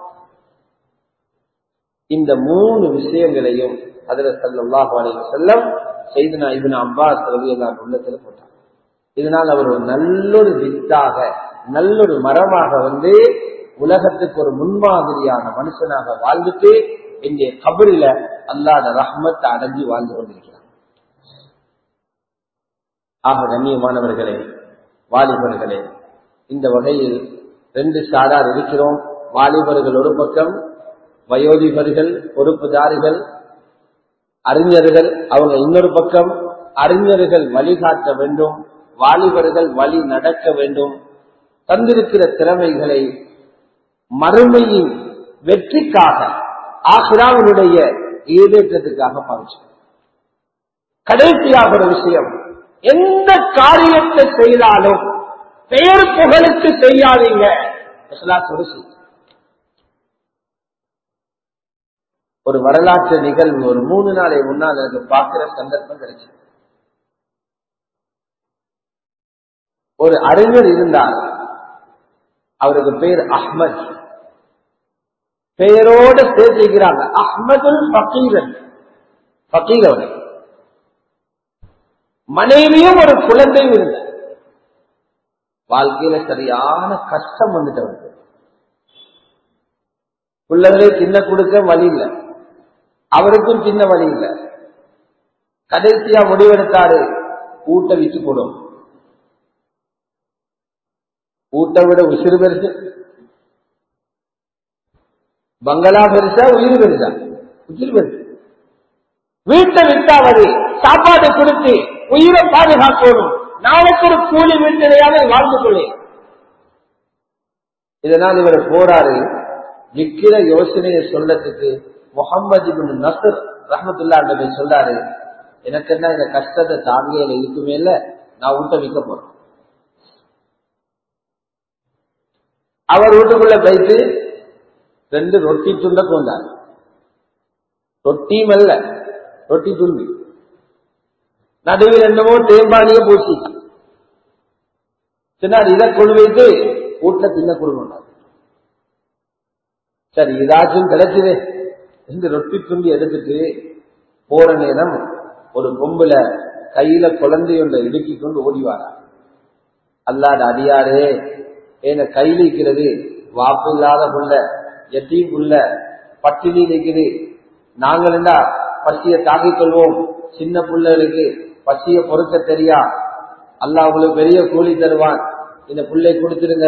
இந்த மூணு விஷயங்களையும் அதுல சல்லாஹ் அலைஹி செல்லம் செய்தனா இவன் அப்பாஸ் ரலியல்லாஹு உள்ளத்தில் போட்டார் இதனால் அவர் ஒரு நல்லொரு வித்தாக நல்லொரு மரமாக வந்து உலகத்துக்கு ஒரு முன்மாதிரியான மனுஷனாக வாழ்ந்துட்டு இங்கே கபரில அல்லாத ரஹ்மத்தை அடைஞ்சு வாழ்ந்து கொண்டிருக்கிறார் ஆக கண்ணியமானவர்களே வாலிபர்களே இந்த வகையில் ரெண்டு சாரார் இருக்கிறோம் வாலிபர்கள் ஒரு பக்கம் வயோதிபர்கள் பொறுப்புதாரிகள் அறிஞர்கள் அவங்க இன்னொரு பக்கம் அறிஞர்கள் வழிகாட்ட வேண்டும் வாலிபர்கள் வழி நடக்க வேண்டும் தந்திருக்கிற திறமைகளை மறுமையின் வெற்றிக்காக ஆசிராவனுடைய ஈடேற்றத்துக்காக பாவிச்சு கடைசியாக ஒரு விஷயம் எந்த காரியத்தை செய்தாலும் பெயர் புகழுக்கு செய்யாதீங்க ஒரு செய்தி ஒரு வரலாற்று நிகழ்வு ஒரு மூணு நாளை முன்னால் எனக்கு பார்க்கிற சந்தர்ப்பம் கிடைச்சது ஒரு அறிஞர் இருந்தார் அவருக்கு பேர் அஹ்மத் பெயரோட சேர்த்துக்கிறாங்க அஹ்மதுல் பக்கீரன் பக்கீர் அவர் மனைவியும் ஒரு குழந்தையும் இருந்தார் வாழ்க்கையில சரியான கஷ்டம் வந்துட்டு அவருக்கு பிள்ளைகளே சின்ன கொடுக்க வழி இல்லை அவருக்கும் சின்ன வழி இல்லை கடைசியா முடிவெடுத்தாரு ஊட்ட விட்டு போடும் ஊட்ட விட உசிறு பெருசு பங்களா பெருசா உயிர் பெருசா உயிர் பெருசு வீட்டை விட்டாவது சாப்பாடு கொடுத்து உயிரை பாதுகாக்கணும் நாளைக்கு ஒரு கூலி வீட்டிலேயாவது வாழ்ந்து கொள்ளேன் இதனால் இவர் போறாரு விக்கிர யோசனையை சொல்லத்துக்கு முகமது பின் நசர் ரஹமத்துல்லா நபி சொல்றாரு எனக்கு என்ன இந்த கஷ்டத்தை தாங்கியில இருக்குமே இல்ல நான் வீட்டை விற்க போறேன் அவர் வீட்டுக்குள்ள போயிட்டு ரெண்டு ரொட்டி துண்ட கொண்டார் ரொட்டியும் அல்ல ரொட்டி துண்டு நடுவில் என்னமோ தேம்பானிய பூசி சின்னார் இதை கொண்டு வைத்து வீட்டுல தின்ன கொடுக்கணும் சரி ஏதாச்சும் கிடைச்சது இந்த ரொட்டி துண்டி எடுத்துட்டு போற நேரம் ஒரு பொம்புல கையில குழந்தையொன்றை இடுக்கி கொண்டு ஓடிவாரா அல்லாத அடியாரே என கையில் இருக்கிறது வாப்பு இல்லாத புள்ள எட்டி புள்ள பட்டினி இருக்குது நாங்கள் என்ன பசிய தாக்கிக் கொள்வோம் சின்ன பிள்ளைகளுக்கு பசிய பொறுக்க தெரியா அல்லா உங்களுக்கு பெரிய கூலி தருவான் இந்த பிள்ளை கொடுத்துருங்க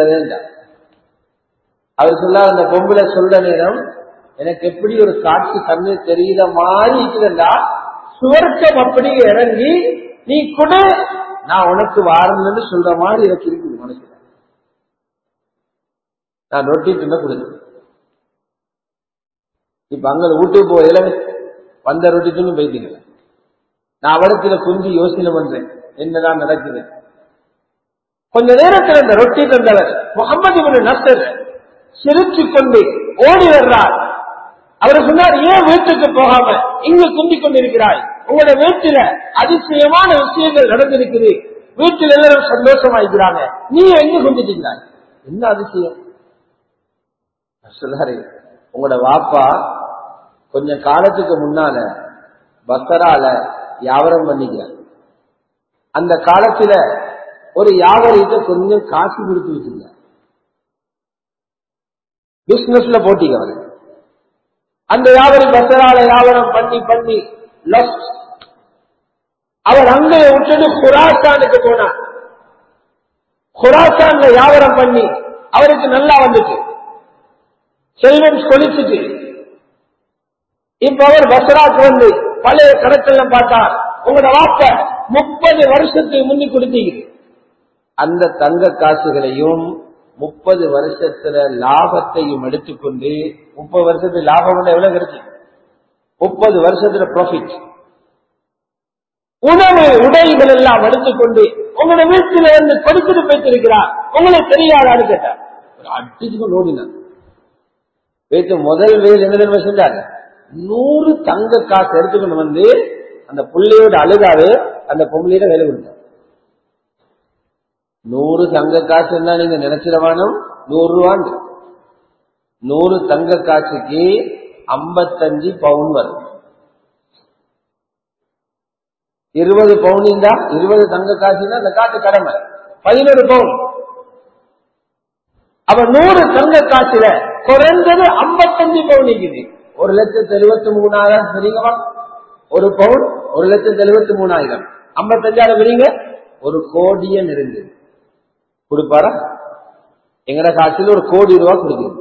அவர் சொல்ல அந்த பொம்பளை சொல்ற நேரம் எனக்கு எப்படி ஒரு காட்சி கண்ணு தெரியுத மாதிரி இருக்குதுண்டா சுவர்க்கம் அப்படி இறங்கி நீ கொடு நான் உனக்கு வாரணும்னு சொல்ற மாதிரி எனக்கு இருக்குது மனசுல நான் ரொட்டி தின்ன கொடுத்து இப்ப அங்க வீட்டுக்கு போயில வந்த ரொட்டி தின்னு போயிட்டீங்க நான் அவடத்துல குஞ்சு யோசனை பண்றேன் என்னதான் நடக்குது கொஞ்ச நேரத்தில் அந்த ரொட்டி தந்தவர் முகமது நசர் சிரிச்சு கொண்டு ஓடி வர்றார் அவர் சொன்னார் ஏன் வீட்டுக்கு போகாம இங்கு குந்திக் கொண்டிருக்கிறாய் உங்களோட வீட்டில அதிசயமான விஷயங்கள் நடந்திருக்குது வீட்டில் எல்லாரும் சந்தோஷமாயிருக்கிறாங்க நீ எங்க குந்திட்டீங்கிறாய் என்ன அதிசயம் சொல்லாரு உங்களோட வாப்பா கொஞ்ச காலத்துக்கு முன்னால பக்கரால வியாபாரம் பண்ணிக்கிறார் அந்த காலத்துல ஒரு வியாபாரிட்ட கொஞ்சம் காசு கொடுத்து வச்சிருந்தார் பிசினஸ்ல போட்டிங்க அவரு அந்த வியாபாரி பசரால வியாபாரம் பண்ணி பண்ணி லஸ்ட் அவர் அங்கே விட்டுட்டு குராசானுக்கு போனார் குராசான்ல வியாபாரம் பண்ணி அவருக்கு நல்லா வந்துச்சு செல்வம் கொலிச்சுட்டு இப்ப அவர் பசராக்கு வந்து பழைய கணக்கெல்லாம் பார்த்தார் உங்களோட வாப்ப முப்பது வருஷத்துக்கு முன்னி கொடுத்தீங்க அந்த தங்க காசுகளையும் முப்பது வருஷத்துல லாபத்தையும் எடுத்துக்கொண்டு முப்பது வருஷத்துல லாபம் எவ்வளவு கிடைச்சு முப்பது வருஷத்துல ப்ராஃபிட் உணவு உடைகள் எல்லாம் எடுத்துக்கொண்டு உங்களோட வீட்டில வந்து கொடுத்துட்டு போயிட்டிருக்கிறார் உங்களுக்கு தெரியாதான்னு கேட்டார் அடிச்சுக்கொண்டு ஓடினார் வைத்து முதல் வேல் என்ன தெரியுமா செஞ்சாங்க நூறு தங்க காசு எடுத்துக்கொண்டு வந்து அந்த புள்ளையோட அழுகாவே அந்த பொம்பளையிட வேலை கொடுத்தார் நூறு தங்க காசு என்ன நீங்க நினைச்சிடவானும் நூறு ரூபாண்டு நூறு தங்க காசுக்கு ஐம்பத்தஞ்சு பவுன் வரும் இருபது பவுன் இருந்தா இருபது தங்க காசுனா அந்த காசு கடமை பதினோரு பவுன் அப்ப நூறு தங்க காசுல குறைஞ்சது ஐம்பத்தஞ்சு பவுன் இருக்குது ஒரு லட்சத்து எழுபத்தி மூணாயிரம் சரிங்கம்மா ஒரு பவுன் ஒரு லட்சத்து எழுபத்தி மூணாயிரம் ஐம்பத்தஞ்சாயிரம் வரீங்க ஒரு கோடியன் இருந்தது கொடுப்பாரா எங்கட காசுல ஒரு கோடி ரூபாய் கொடுக்குது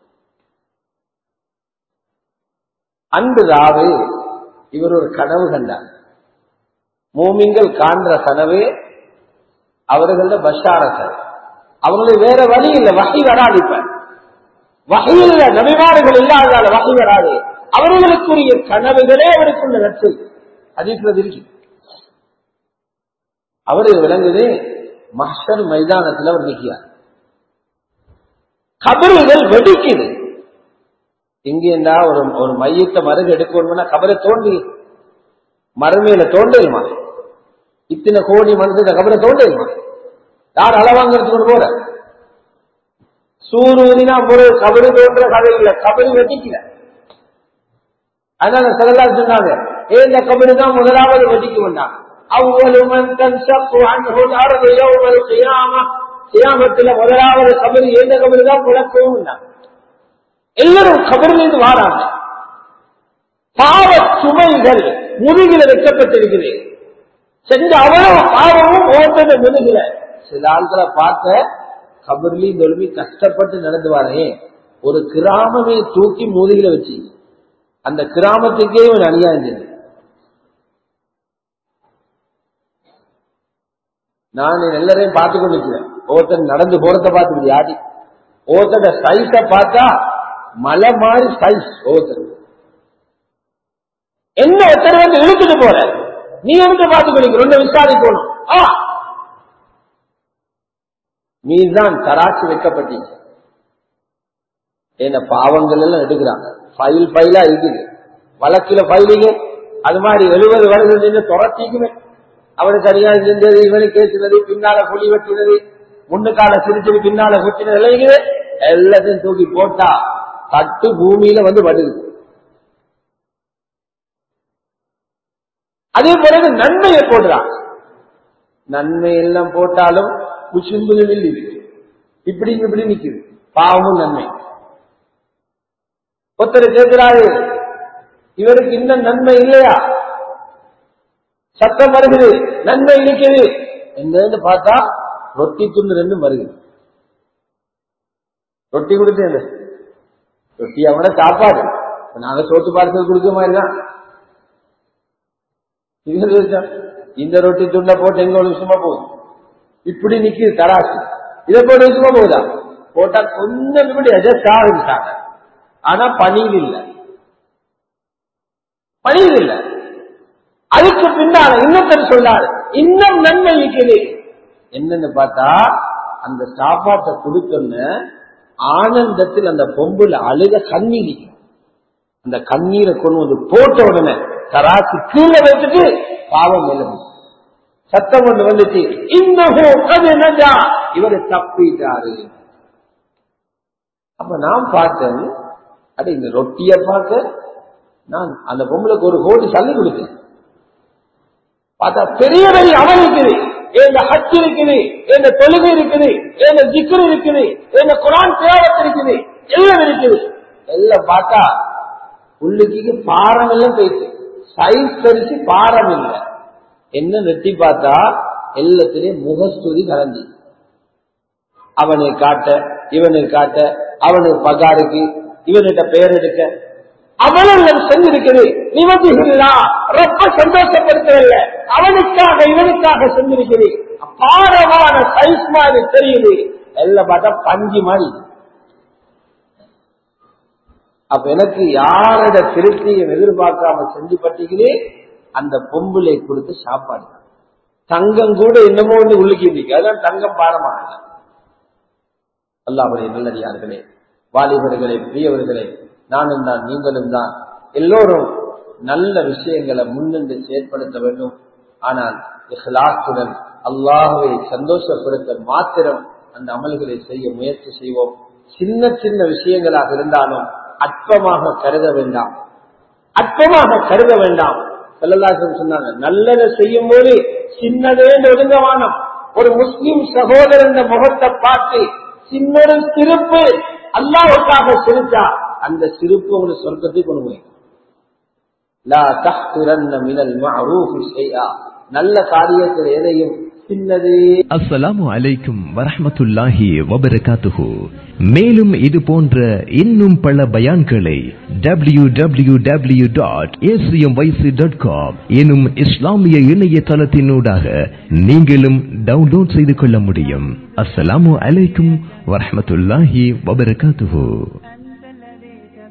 அன்று ராவு இவர் ஒரு கனவு கண்டார் மூமிங்கள் காண்ற கனவு அவர்கள பஷாரசர் அவங்களுக்கு வேற வழி இல்லை வகை வராது இப்ப வகையில் நபிமார்கள் இல்லாததால வகை வராது அவர்களுக்குரிய கனவுகளே அவருக்குள்ள நட்சு அதிர்றது இருக்கு அவரு விளங்குது மஹர் மைதானத்தில் அவர் நிற்கிறார் கபறுகள் வெடிக்குது இங்கேண்டா ஒரு ஒரு மையத்தை மருகு எடுக்கணும்னா கபரை தோண்டி மறுமையில தோண்டிடுமா இத்தனை கோடி மனுஷன் கபரை தோண்டிடுமா யார் அளவாங்கிறது கொண்டு போற சூரியனா ஒரு கபரு தோன்ற கதை இல்ல கபரு வெட்டிக்கல அதனால சிலர் சொன்னாங்க ஏ இந்த கபரு தான் முதலாவது வெட்டிக்க வேண்டாம் அவ்வளவு கியாமத்துல முதலாவது கபரு எந்த கபரு தான் முழக்கவும் எல்லாரும் கபரிலிருந்து வாராங்க பாவ சுமைகள் முதுகில வைக்கப்பட்டிருக்குது செஞ்ச அவ்வளவு பாவமும் ஓட்டத முதுகில சில ஆட்களை பார்த்த கபர்லி தொழுமி கஷ்டப்பட்டு நடந்து வரேன் ஒரு கிராமமே தூக்கி முதுகில வச்சு அந்த கிராமத்துக்கே ஒரு அநியாயம் செஞ்சு நான் எல்லாரையும் பார்த்து கொண்டிருக்கிறேன் ஒருத்தன் நடந்து போறத பார்த்து யாடி ஒருத்தட சைஸ பார்த்தா மலை மாதிரி சைஸ் ஒருத்தர் என்ன ஒருத்தர் வந்து இழுத்துட்டு போற நீ எங்க பார்த்து கொள்ளிக்கிற ஒன்னு விசாரிக்கணும் ஆ மீதான் தராசு வைக்கப்பட்டீங்க என்ன பாவங்கள் எல்லாம் எடுக்கிறாங்க ஃபைல் ஃபைலா இருக்குது வழக்கில ஃபைலிங்க அது மாதிரி எழுபது வருஷம் துரத்திக்குமே அவனுக்கு அநியாயம் செஞ்சது இவனுக்கு கேட்டுனது பின்னால புலி வெட்டினது முன்னுக்கால சிரிச்சது பின்னால குட்டினது இல்லைங்குது எல்லாத்தையும் தூக்கி போட்டா தட்டு பூமியில வந்து படுது அதே பிறகு நன்மையை போடுறான் நன்மை எல்லாம் போட்டாலும் குசும்புல நில்லுது இப்படி இப்படி நிக்குது பாவமும் நன்மை ஒருத்தர் கேட்கிறாரு இவருக்கு இன்னும் நன்மை இல்லையா சத்தம் வருகிறது நன்மை இருக்குது என்னன்னு பார்த்தா ரொட்டி துண்டு ரெண்டும் வருகிறது ரொட்டி கொடுத்தேன் ரொட்டி அவன சாப்பாடு நாங்க சோத்து பார்சல் கொடுக்க மாதிரி தான் இந்த ரொட்டி துண்டை போட்டு எங்க ஒரு விஷயமா போகுது இப்படி நிக்குது தராசு இதை போட்டு விஷயமா போகுதா போட்டா கொஞ்சம் இப்படி அட்ஜஸ்ட் ஆரம்பிச்சாங்க ஆனா பணியில் இல்லை பணியில் இல்லை அதுக்கு பின்னால இன்னொருத்தர் சொல்றாரு இன்னும் நன்மை இருக்குது என்னன்னு பார்த்தா அந்த சாப்பாட்டை கொடுத்தோன்னு ஆனந்தத்தில் அந்த பொம்புல அழுக கண்ணீர் அந்த கண்ணீரை கொண்டு வந்து போட்ட உடனே தராசு கீழே வச்சுட்டு பாவம் மேல சத்தம் ஒன்று வந்துச்சு இன்னும் இவர் தப்பிட்டாரு அப்ப நான் பார்த்தேன் அட இந்த ரொட்டிய பார்க்க நான் அந்த பொம்பளுக்கு ஒரு கோடி சல்லி கொடுத்தேன் பார்த்தா பெரிய பெரிய அமல் இருக்குது எங்க ஹஜ் இருக்குது எங்க தொழுகை இருக்குது எங்க ஜிக்கர் இருக்குது எங்க குரான் தேவத்து இருக்குது எல்லாம் இருக்குது எல்லாம் பார்த்தா உள்ளுக்கு பாரம் எல்லாம் போயிட்டு சைஸ் பெருசு பாரம் இல்லை என்ன நெட்டி பார்த்தா எல்லாத்திலையும் முகஸ்துதி கலந்தி அவனை காட்ட இவனை காட்ட அவனுக்கு பகாருக்கு இவன்கிட்ட பெயர் எடுக்க அவனங்கள் செஞ்சிருக்குது நிவதிகளா ரொம்ப சந்தோஷப்படுத்தவில்லை அவனுக்காக இவனுக்காக செஞ்சிருக்குது அபாரமான சைஸ் மாதிரி தெரியுது எல்லாம் பார்த்தா பஞ்சு மாதிரி அப்ப எனக்கு யாரோட திருப்தியும் எதிர்பார்க்காம செஞ்சு பட்டிக்கிறே அந்த பொம்புளை கொடுத்து சாப்பாடு தங்கம் கூட என்னமோ ஒன்று உள்ளுக்கு இருக்கு அதான் தங்கம் பாரமாக அல்லாவுடைய நல்லடியார்களே வாலிபர்களே பெரியவர்களே நானும் தான் நீங்களும் தான் எல்லோரும் நல்ல விஷயங்களை முன்னின்று செயற்படுத்த வேண்டும் ஆனால் இஹ்லாத்துடன் அல்லாஹுவை சந்தோஷப்படுத்த மாத்திரம் அந்த அமல்களை செய்ய முயற்சி செய்வோம் சின்ன சின்ன விஷயங்களாக இருந்தாலும் அற்பமாக கருத வேண்டாம் அற்பமாக கருத வேண்டாம் செல்லதாசன் சொன்னாங்க நல்லதை செய்யும் போது சின்னதே ஒதுங்கவானம் ஒரு முஸ்லிம் சகோதரன் முகத்தை பார்த்து சின்னொரு சிரிப்பு அல்லாவுக்காக சிரிச்சா அந்த சிரிப்பு உங்களுக்கு சொர்க்கத்தை கொண்டு போய் லா தஹ்திரன்ன மினல் மஅரூஃபி ஷைஆ நல்ல காரியத்தில் எதையும் சின்னதே அஸ்ஸலாமு அலைக்கும் வரஹ்மத்துல்லாஹி வபரகாத்துஹு மேலும் இது போன்ற இன்னும் பல பயான்களை W W W dot dot com எனும் இஸ்லாமிய இணையதளத்தினூடாக நீங்களும் டவுன்லோட் செய்து கொள்ள முடியும் அஸ்ஸலாமு அலைக்கும் வரஹ்மத்துல்லாஹி வபரகாத்துஹு